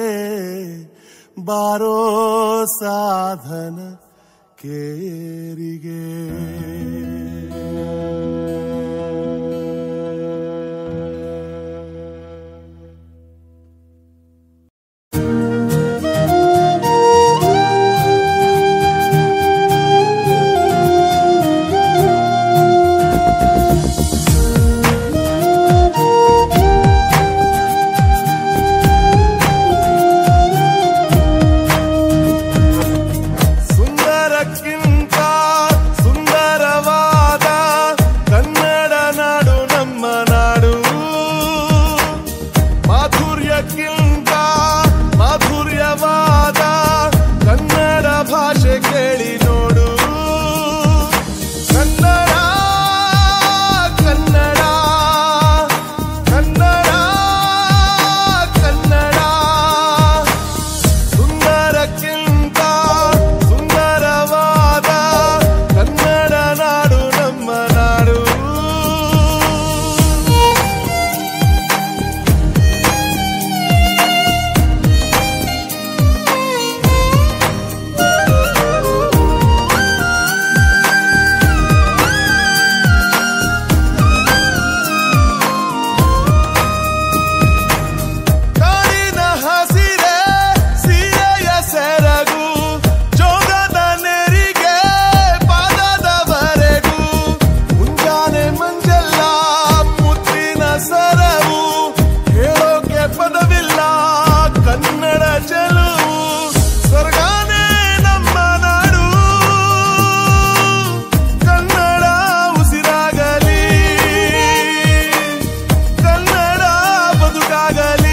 ಬಾರೋ ಸಾಧನ ಕೇರಿಗೆ ನಾಡು ಮಾಧುರ್ಯಕ್ಕಿಂತ ಮಾಧುರ್ಯವಾದ ಕನ್ನಡ ಭಾಷೆ ಕೇಳಿ ನೋಡು ಕನ್ನಡ ಕನ್ನಡ ಕನ್ನಡ ಕನ್ನಡ ಸುಂದರಕ್ಕಿಂತ ಸುಂದರವಾದ ಕನ್ನಡ ನಾಡು ನಮ್ಮ ನಾಡು ಕಾಡಿನ ಹಸಿರೆ ಸೀರೆಯ ಸೆರಗು ಜೋಗದ ನೆರಿಗೆ ಪಾದದವರೆಗೂ ಮುಂಜಾನೆ ಮಂಜೆಲ್ಲ ಮುತ್ತಿನ ಸರವು ಹೇಳೋಕೆ ಪದವಿಲ್ಲ ಕನ್ನಡ ಚೆಲುವು ಸ್ವರ್ಗಾನೇ ನಮ್ಮ ನಾಡು ಕನ್ನಡ ಉಸಿರಾಗಲಿ ಕನ್ನಡ ಬದುಕಾಗಲಿ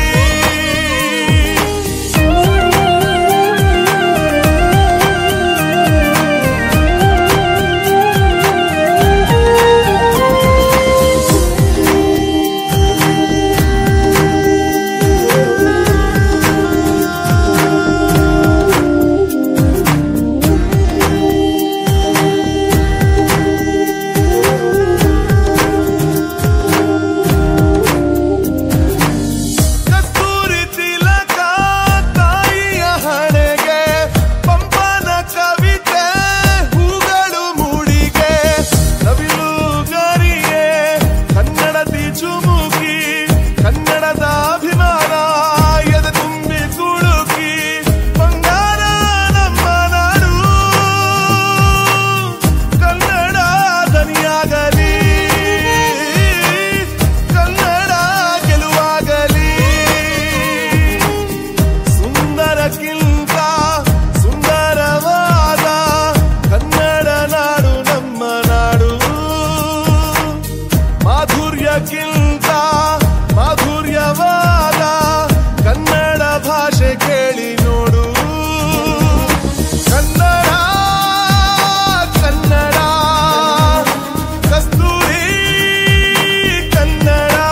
ಕಸ್ತೂರಿ ತಿಲಕ ತಾಯಿಯ ಹಣೆಗೆ ಪಂಪನ ಕವಿತೆ ಹೂಗಳು ಮೂಡಿಗೆ ನವಿಲು ಗರಿಯೇ ಕನ್ನಡದಿ ಚುಮುಕಿ ಕನ್ನಡದ ಅಭಿಮಾನ ಎದೆ ತುಂಬಿ ಕುಳುಕಿ ಬಂಗಾರ ನಮ್ಮ ನಾಡು ಕನ್ನಡ ದನಿಯಾಗಲಿ ಕನ್ನಡ ಗೆಲುವಾಗಲಿ ಸುಂದರಕ್ಕಿಂತ ಸುಂದರವಾದ ಕನ್ನಡ ನಾಡು ನಮ್ಮ ನಾಡು ಮಾಧುರ್ಯಕ್ಕಿಂತ ಮಾಧುರ್ಯವಾದ ಕನ್ನಡ ಭಾಷೆ ಕೇಳಿ ನೋಡು ಕನ್ನಡ ಕನ್ನಡ ಕಸ್ತೂರಿ ಕನ್ನಡ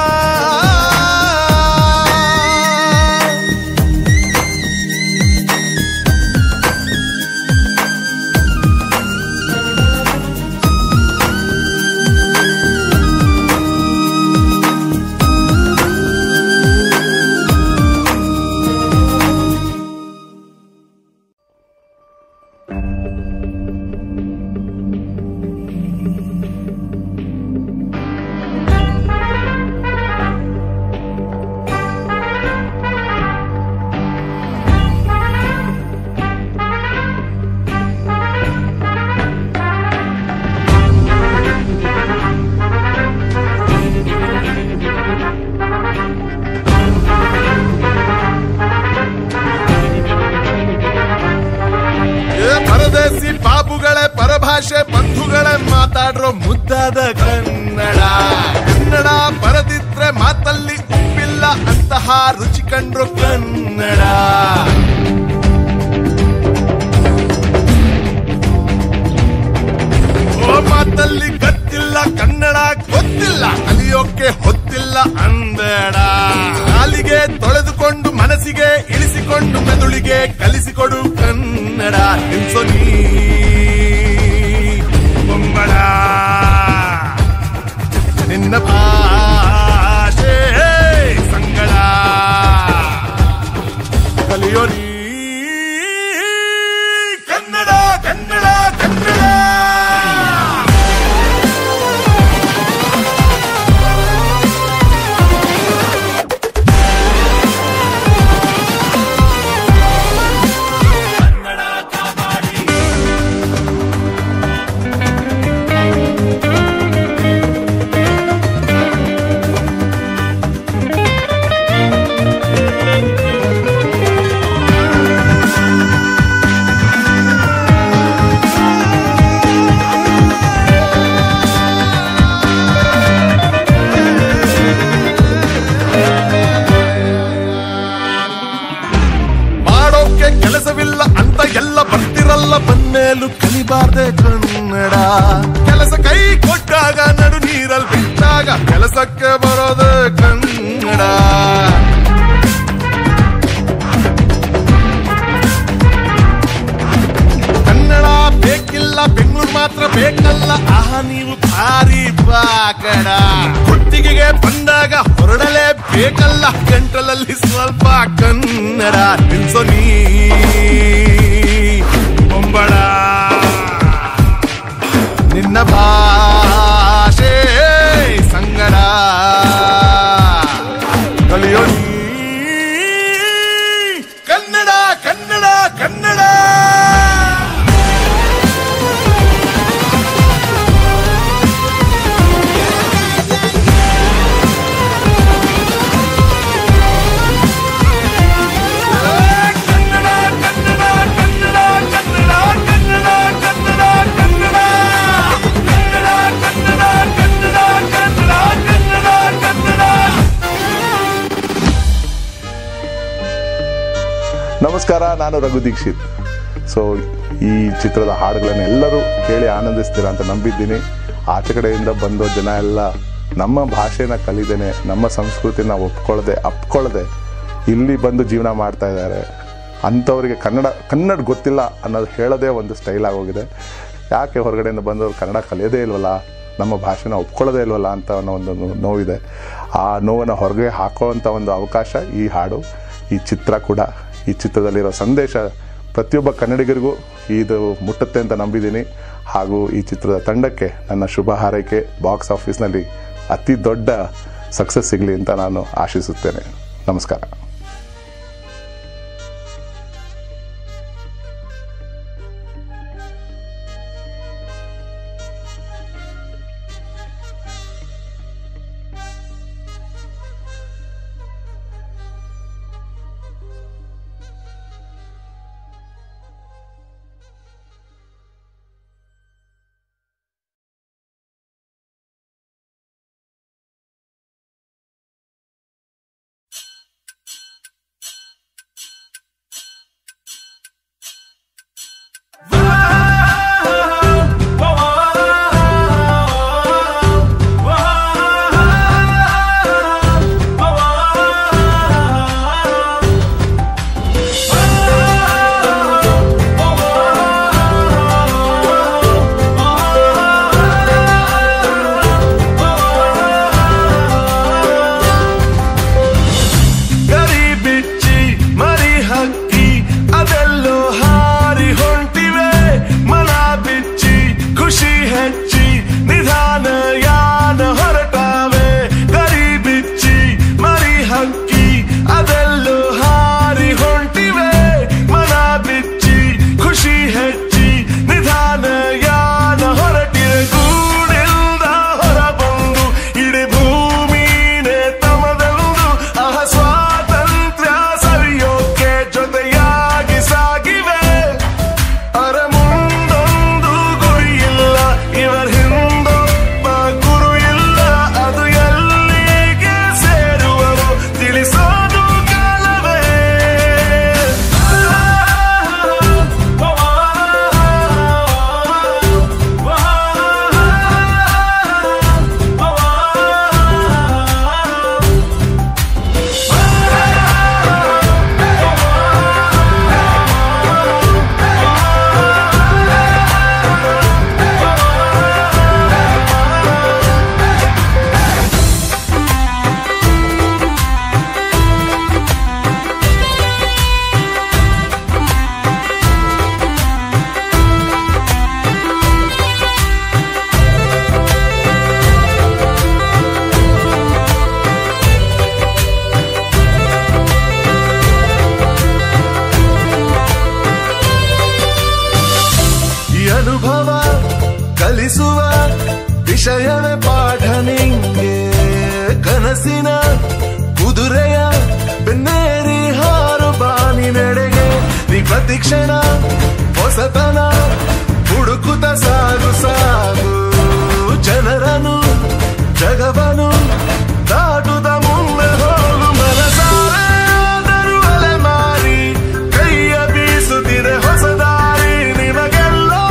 ಏ ಪರದೇಸಿ ಬಾಬುಗಳೇ ಪರಭಾಷೆ ಬಂಧುಗಳೇ ಮಾತಾಡ್ರೋ ಮುದ್ದಾದ ಕನ್ನಡ ಕನ್ನಡ ಬರದಿದ್ರೆ ಮಾತಲ್ಲಿ ಉಪ್ಪಿಲ್ಲ ಅಂತಹ ರುಚಿ ಕಂಡ್ರು ಕನ್ನಡ ಓ ಮಾತಲ್ಲಿ ಗತ್ತಿಲ್ಲ ಕನ್ನಡ ಗೊತ್ತಿಲ್ಲ ಕಲಿಯೋಕೆ ಹೊತ್ತಿಲ್ಲ ಅಂಬೇಡ ಕಾಲಿಗೆ ತೊಳೆದುಕೊಂಡು ಮನಸ್ಸಿಗೆ ಇಳಿಸಿಕೊಂಡು ಮೆದುಳಿಗೆ ಕಲಿಸಿಕೊಡು ಕನ್ನಡ ನಿಲ್ಸೋ ನೀ ಬೊಂಬಳ ನಿನ್ನ ಭಾಷೆ ಸಂಗಳ ಕಲಿಯೋ ನೀ ಕನ್ನಡ ಕನ್ನಡ ಕನ್ನಡ ಕನ್ನಡ ಕಾಪಾಡಿ ಮೇಲೂ ಕಲಿಬಾರ್ದೆ ಕನ್ನಡ ಕೆಲಸ ಕೈ ಕೊಟ್ಟಾಗ ನಡು ನೀರಲ್ಲಿ ಬಿಟ್ಟಾಗ ಕೆಲಸಕ್ಕೆ ಬರೋದು ಕನ್ನಡ ಕನ್ನಡ ಬೇಕಿಲ್ಲ ಬೆಂಗಳೂರು ಮಾತ್ರ ಬೇಕಲ್ಲ ಆಹ ನೀವು ಭಾರಿ ಬಾಕಡ ಕುತ್ತಿಗೆಗೆ ಬಂದಾಗ ಹೊರಡಲೇ ಬೇಕಲ್ಲ ಗಂಟಲಲ್ಲಿ ಸ್ವಲ್ಪ ಕನ್ನಡ ನಿಲ್ಸೋ ನೀ ಬೊಂಬಳ ನಿನ್ನ ಭಾಷೆ ಸಂಗಡ ಕಲಿಯೋ ನೀ ಕನ್ನಡ ಕನ್ನಡ ಕನ್ನಡ ನಮಸ್ಕಾರ ನಾನು ರಘು ದೀಕ್ಷಿತ್ ಸೊ ಈ ಚಿತ್ರದ ಹಾಡುಗಳನ್ನು ಎಲ್ಲರೂ ಕೇಳಿ ಆನಂದಿಸ್ತೀರಾ ಅಂತ ನಂಬಿದ್ದೀನಿ ಆಚೆ ಕಡೆಯಿಂದ ಬಂದೋ ಜನ ಎಲ್ಲ ನಮ್ಮ ಭಾಷೆನ ಕಲಿದೇನೆ ನಮ್ಮ ಸಂಸ್ಕೃತಿನ ಒಪ್ಕೊಳ್ಳದೆ ಅಪ್ಕೊಳ್ಳದೆ ಇಲ್ಲಿ ಬಂದು ಜೀವನ ಮಾಡ್ತಾ ಇದ್ದಾರೆ ಅಂಥವ್ರಿಗೆ ಕನ್ನಡ ಕನ್ನಡ ಗೊತ್ತಿಲ್ಲ ಅನ್ನೋದು ಹೇಳೋದೇ ಒಂದು ಸ್ಟೈಲ್ ಆಗೋಗಿದೆ ಯಾಕೆ ಹೊರಗಡೆಯಿಂದ ಬಂದವರು ಕನ್ನಡ ಕಲಿಯೋದೇ ಇಲ್ವಲ್ಲ ನಮ್ಮ ಭಾಷೆನ ಒಪ್ಕೊಳ್ಳೋದೇ ಇಲ್ವಲ್ಲ ಅಂತ ಅನ್ನೋ ಒಂದು ನೋ- ನೋವಿದೆ ಆ ನೋವನ್ನು ಹೊರಗೆ ಹಾಕೋವಂಥ ಒಂದು ಅವಕಾಶ ಈ ಹಾಡು ಈ ಚಿತ್ರ ಕೂಡ ಈ ಚಿತ್ರದಲ್ಲಿರೋ ಸಂದೇಶ ಪ್ರತಿಯೊಬ್ಬ ಕನ್ನಡಿಗರಿಗೂ ಇದು ಮುಟ್ಟುತ್ತೆ ಅಂತ ನಂಬಿದ್ದೀನಿ ಹಾಗೂ ಈ ಚಿತ್ರದ ತಂಡಕ್ಕೆ ನನ್ನ ಶುಭ ಹಾರೈಕೆ ಬಾಕ್ಸ್ ಆಫೀಸ್ನಲ್ಲಿ ಅತಿ ದೊಡ್ಡ ಸಕ್ಸಸ್ ಸಿಗಲಿ ಅಂತ ನಾನು ಆಶಿಸುತ್ತೇನೆ ನಮಸ್ಕಾರ ಗರಿ ಬಿಚ್ಚಿ ಮರಿ ಹಕ್ಕಿ ಅದೆಲ್ಲೋ ಹಾರಿ ಹೊಂಟಿವೆ ಮನ ಬಿಚ್ಚಿ ಖುಷಿ ಹೆಚ್ಚಿ ನಿಧಾನ ಯಾನ ಹೊರಟಾವೆ ಗರಿ ಬಿಚ್ಚಿ ಮರಿ ಹಕ್ಕಿ ಅದೆಲ್ಲೋ ಹಾರಿ ಹೊಂಟಿವೆ ಮನ ಬಿಚ್ಚಿ ಖುಷಿ ಹೆಚ್ಚಿ ನಿಧಾನ ಯಾನ ಹೊರಟಿವೆ ಗೂಡಿಲ್ದ ಹೊರ ಬಂದು ಇಡೀ ಭೂಮಿನೇ ತಮದೆಂದು ಆಹ ಸ್ವಾತಂತ್ರ್ಯ ಸವಿಯೋಕೆ ಜೊತೆಯಾಗಿ ಸಾಗಿವೆ ಅರ ಮುಂದೊಂದು ಗುರಿ ಇಲ್ಲ ಇವರ ಹಿಂದೊಬ್ಬ ಗುರು ಇಲ್ಲ ಅದು ಎಲ್ಲಿಗೆ ಸೇರುವರು ತಿಳಿಸೋದು ಕಾಲವೇ ಈ ಅನುಭವ ಕಲಿಸುವ ವಿಷಯವೇ ಪಾಠ ನಿಂಗೆ ಕನಸಿನ ಕುದುರೆಯ ಬೆನ್ನೇರಿ ಹಾರು ಬಾನಿ ನಡೆಗೆ ನೀ ಪ್ರತಿಕ್ಷಣ ಹೊಸತನ ಹುಡುಕುತ್ತ ಸಾಗು ಸಾಗು ಜನರನು ಜಗವನು ದಾಟುದ ಮುಂದೆ ಹೋಗು ಮನಸಾರೆ ಆದರೂ ಅಲೆ ಮಾರಿ ಕೈಯ ಬೀಸುತ್ತಿದೆ ಹೊಸ ದಾರಿ ನಿಮಗೆಲ್ಲ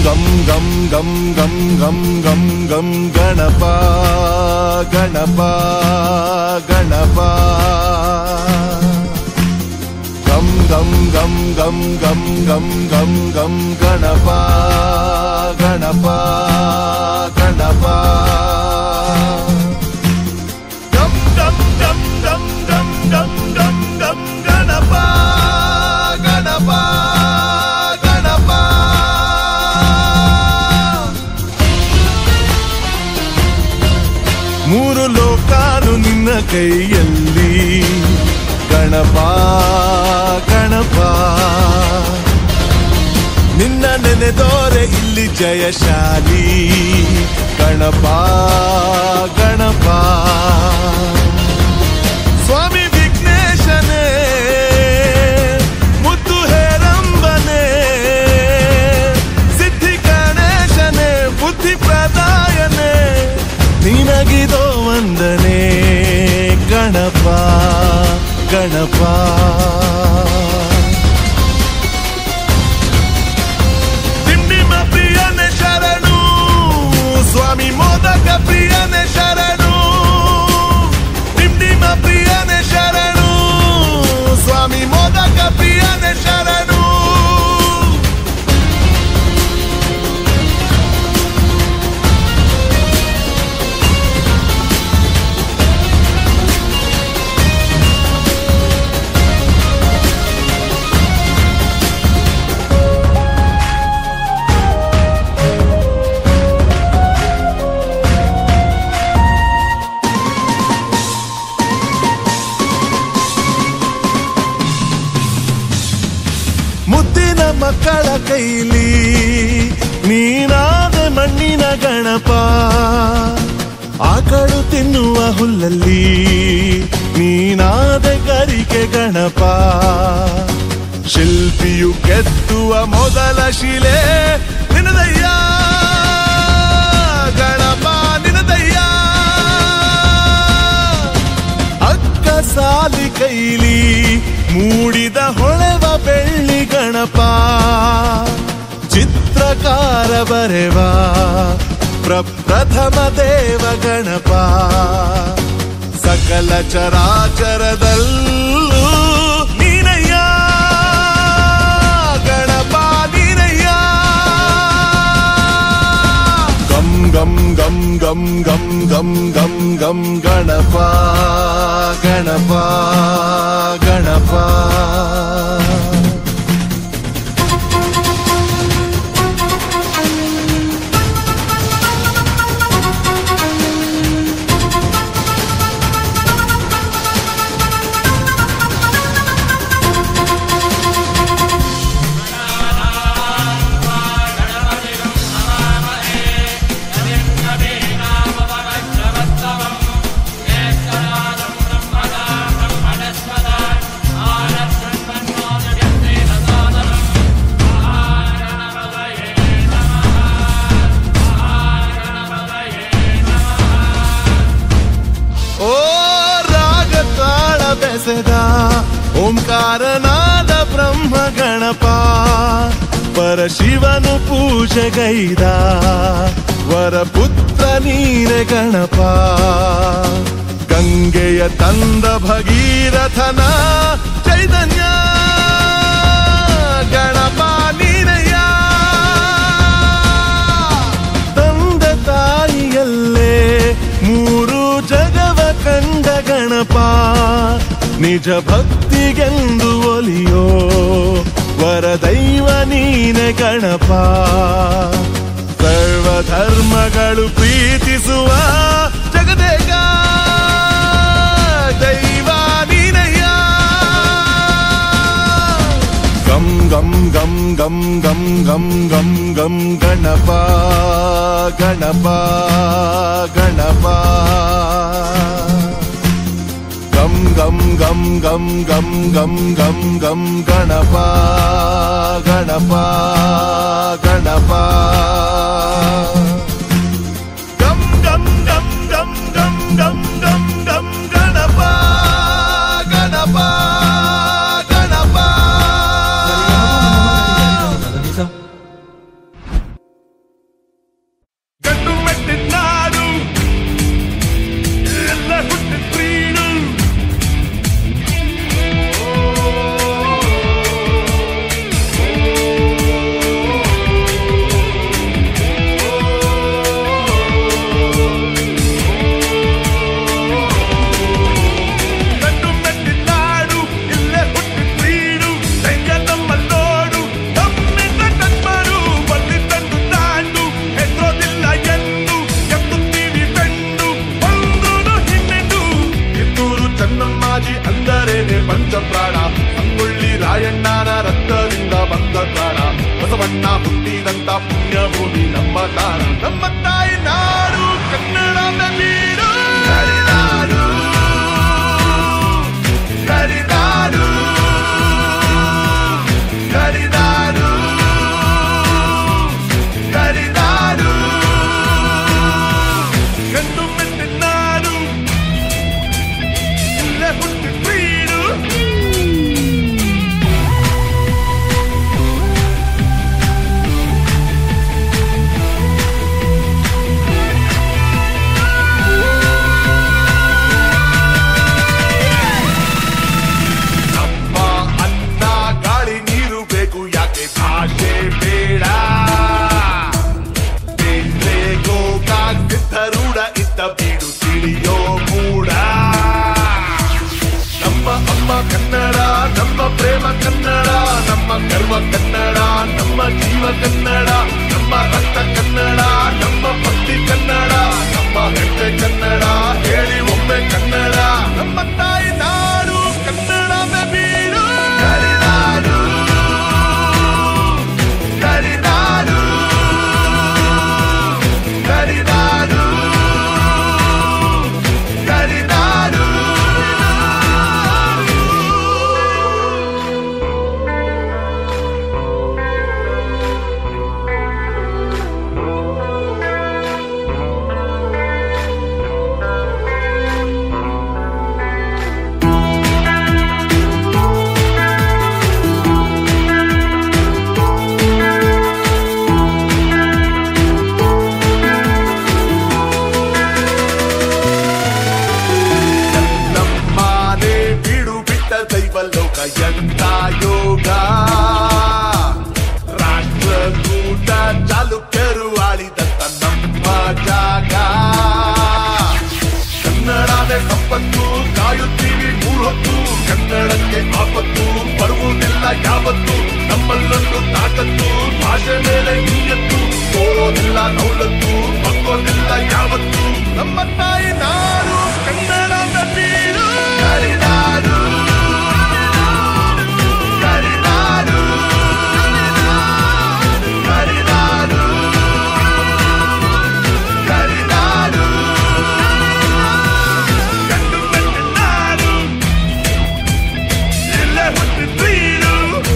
ಗಂ ಗಂ ಗಂ ಗಂ ಗಂ ಗಂ ಗಂ ಗಣಪ ಗಣಪ ಗಣಪ ಗಂ ಗಂ ಗಂ ಗಂ ಗಂ ಗಂ ಗಂ ಗಂ ಗಣಪ ಗಣಪ ಗಣಪ ಗಂ ಗಂ ಗಂ ಗಂ ಗಂ ಗಂ ಗಂ ಗಂ ಗಣಪ ಗಣಪ ಗಣಪ ಮೂರು ಲೋಕಾನು ನಿನ್ನ ಕೈಯಲ್ಲಿ ಗಣಪ ಗಣಪ ನಿನ್ನ ನೆನೆದೋರೆ ಇಲ್ಲಿ ಜಯಶಾಲಿ ಗಣಪ ಗಣಪ ಸ್ವಾಮಿ ವಿಘ್ನೇಶನೇ ಮುದ್ದು ಹೇರಂಬನೆ ಸಿದ್ಧಿ ಗಣೇಶನೇ ಬುದ್ಧಿ ಪ್ರದಾಯನೇ ನಿನಗಿದೋ ವಂದನೆ ಗಣಪ ಗಣಪ ಡಿಂಡಿಮ ಪ್ರಿಯನೆ ಶರಣು ಸ್ವಾಮಿ ಮೋದಕ ಪ್ರಿಯನೆ ಶರಣು ಡಿಂಡಿಮ ಪ್ರಿಯನೆ ಶರಣು ಸ್ವಾಮಿ ಮೋದಕ ಪ್ರಿಯನೆ ಶರಣು ಮುದ್ದಿನ ಮಕ್ಕಳ ಕೈಲಿ ನೀನಾದ ಮಣ್ಣಿನ ಗಣಪ ಆಕಳು ತಿನ್ನುವ ಹುಲ್ಲಲ್ಲಿ ನೀನಾದ ಗರಿಕೆ ಗಣಪ ಶಿಲ್ಪಿಯು ಕೆತ್ತುವ ಮೊದಲ ಶಿಲೆ ನಿನದಯ್ಯ ಗಣಪ ನಿನದಯ್ಯ ಅಕ್ಕ ಸಾಲಿ ಕೈಲಿ ಮೂಡಿದ ಹೊಳೆವ ಬೆಳ್ಳಿ ಗಣಪ ಚಿತ್ರಕಾರ ಬರೆವ ಪ್ರಪ್ರಥಮ ದೇವ ಗಣಪ ಸಕಲ ಚರಾಚರದಲ್ಲೂ ನೀನಯ್ಯ ಗಣಪ ನೀನಯ್ಯ ಗಂ ಗಂ ಗಂ ಗಂ ಗಂ ಗಂ ಗಂ ಗಂ ಗಣಪ ಗಣಪ ಗಣಪ ಓ ರಾಗ ತಾಳ ಬೆಸೆದ ಓಂಕಾರನಾದ ಬ್ರಹ್ಮ ಗಣಪ ಪರಶಿವನು ಪೂಜೆಗೈದ ವರಪುತ್ರ ನೀನೆ ಗಣಪ ಗಂಗೆಯ ತಂದ ಭಗೀರಥನ ಚೈತನ್ಯ ಗಣಪ ನೀನಯ್ಯ ತಂದೆ ತಾಯಿಯಲ್ಲೇ ಮೂರು ಜಗವ ಕಂಡ ಗಣಪ ನಿಜ ಭಕ್ತಿಗೆಂದು ಒಲಿಯೋ ವರದೈವ ನೀನೆ ಗಣಪ ಸರ್ವ ಧರ್ಮಗಳು ಪ್ರೀತಿಸುವ ಜಗದೇಗ ದೈವ ನೀನಯ್ಯ ಗಂ ಗಂ ಗಂ ಗಂ ಗಂ ಗಂ ಗಂ ಗಂ ಗಣಪ ಗಣಪ ಗಣಪ ಗಂ ಗಂ ಗಂ ಗಂ ಗಂ ಗಂ ಗಂ ಗಂ ಗಣಪ ಗಣಪ ಗಣಪ ಗಂ ಗಂ ಗಂ ಗಂ ಗಂ ಗಂ ಗಂ ಗಂ ಗಣಪ ಗಣಪ ಗಣಪ ನಮ್ಮ ತಾಯಿ ನಾಡು ಕನ್ನಡ ಬೀಡು ಗರಿನಾಡು ಗರಿನಾಡು ಗರಿನಾಡು ಗರಿನಾಡು ಗಂಡು ಮೆಟ್ಟಿನಾಡು ಇಲ್ಲೇ ಹುಟ್ಟಿ ಬೀಡು ನಮ್ಮ ಅನ್ನ ಗಾಳಿ ನೀರು ಬೇಕು ಯಾಕೆ ಭಾಷೆ ಬೇಡ ಬೇರೆ ಗೋಕಾಕ್ ಸಿದ್ಧರೂಢ ಇದ್ದ ಬೀಡು ತಿಳಿಯೋ ಮೂಡ ನಮ್ಮ ಅಮ್ಮ ಕನ್ನಡ ನಮ್ಮ ಪ್ರೇಮ ಕನ್ನಡ ನಮ್ಮ ಗರ್ವ ಕನ್ನಡ ನಮ್ಮ ಜೀವ ಕನ್ನಡ ನಮ್ಮ ರಕ್ತ ಕನ್ನಡ ನಮ್ಮ ಭಕ್ತಿ ಕನ್ನಡ ನಮ್ಮ ಹೆಜ್ಜೆ ಕನ್ನಡ ಹೇಳಿ ಒಮ್ಮೆ ಕನ್ನಡ ನಮ್ಮ ತಾಯಿ ನಾಡು ಕನ್ನಡ ಬೀಡು ಗರಿನಾಡು ಗರಿನಾಡು ಗರಿನಾಡು ಗರಿನಾಡು ನಮ್ಮನೆ ಬೀಡು ಬಿಟ್ಟ ದೈವ ಲೋಕ ಎಂತ ಯೋಗ ರಾಷ್ಟ್ರಕೂಟ ಚಾಲುಕ್ಯರು ಆಳಿದಂತ ನಮ್ಮ ಜಾಗ ಕನ್ನಡನೇ ಸಂಪತ್ತು ಕಾಯುತ್ತೀವಿ ಮೂರೊತ್ತು ಕನ್ನಡಕ್ಕೆ ಆಪತ್ತು ಬರುವುದಿಲ್ಲ ಯಾವತ್ತು ನಮ್ಮಲ್ಲೊಂದು ತಾಕತ್ತು ಭಾಷೆ ಮೇಲೆ ನಿಯತ್ತು ಸೋಲೋದಿಲ್ಲ ನೌಲತ್ತು ಮಕ್ಕೋದಿಲ್ಲ ಯಾವತ್ತು ನಮ್ಮ ತಾಯಿ ನಾಡು ಕನ್ನಡದ ಬೀಡು ಗರಿನಾಡು ಗರಿನಾಡು ಗರಿನಾಡು ಗರಿನಾಡು ಗಂಡು ಗಂಡು ನಾಡು ಇಲ್ಲೇ ಹುಟ್ಟಿ ಬೀಡು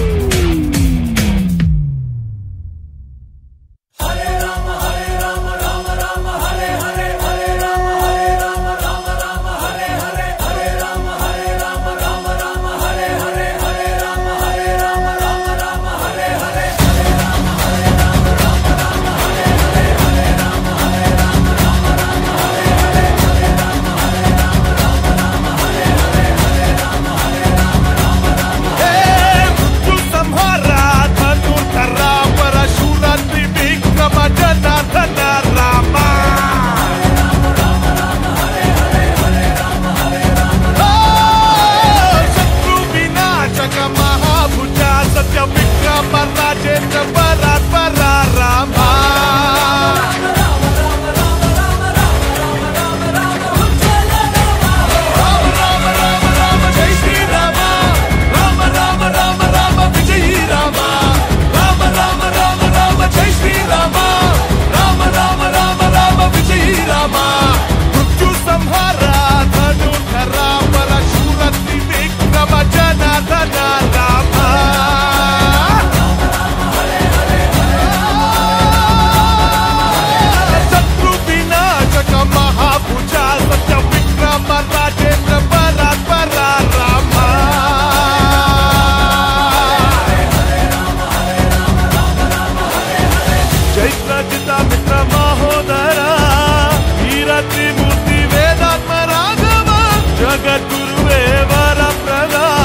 ಮೃತ್ಯು ಸಂಹಾರ ಧನುರ್ಧರ ಪರಶುರ ತ್ರಿವಿಕ್ರಮ ಜನಾರ್ದನ ರಾಮ ಆ, ಶತ್ರು ವಿನಾಶಕ ಮಹಾಭುಜ ಸತ್ಯ ವಿಕ್ರಮ ರಾಜೇಂದ್ರ ಪರಾತ್ಪರ ರಾಮ ರಾಮ ರಾಮ ರಾಮ ರಾಮ ಜೈ ಶ್ರೀರಾಮ ರಾಮ ರಾಮ ರಾಮ ರಾಮ ವಿಜಯೀ ರಾಮ ರಾಮ ರಾಮ ರಾಮ ರಾಮ ಜೈ ಶ್ರೀರಾಮ ರಾಮ ರಾಮ ರಾಮ ರಾಮ ವಿಜಯೀ ರಾಮ ಮೃತ್ಯು ಸಂಹಾರ ಧನುಧರ ಪರಶೂರ ತ್ರಿವಿಕ್ರಮ ಜನಾರ್ದನ ರಾಮ ಶತ್ರು ವಿನಾಶಕ ಮಹಾಭುಜ ಸತ್ಯ ವಿಕ್ರಮ ರಾಜೇಂದ್ರ ಪರಾತ್ಪರ ರಾಮ ಚೈತ್ರ ಚಿತ್ತ ಮಿತ್ರ ಮಹೋದರ ವೀರ ತ್ರಿಮೂರ್ತಿ ವೇದಾತ್ಮ ರಾಘವ ಜಗದ್ಗುರುವೇ ವರ ಪ್ರದಾನ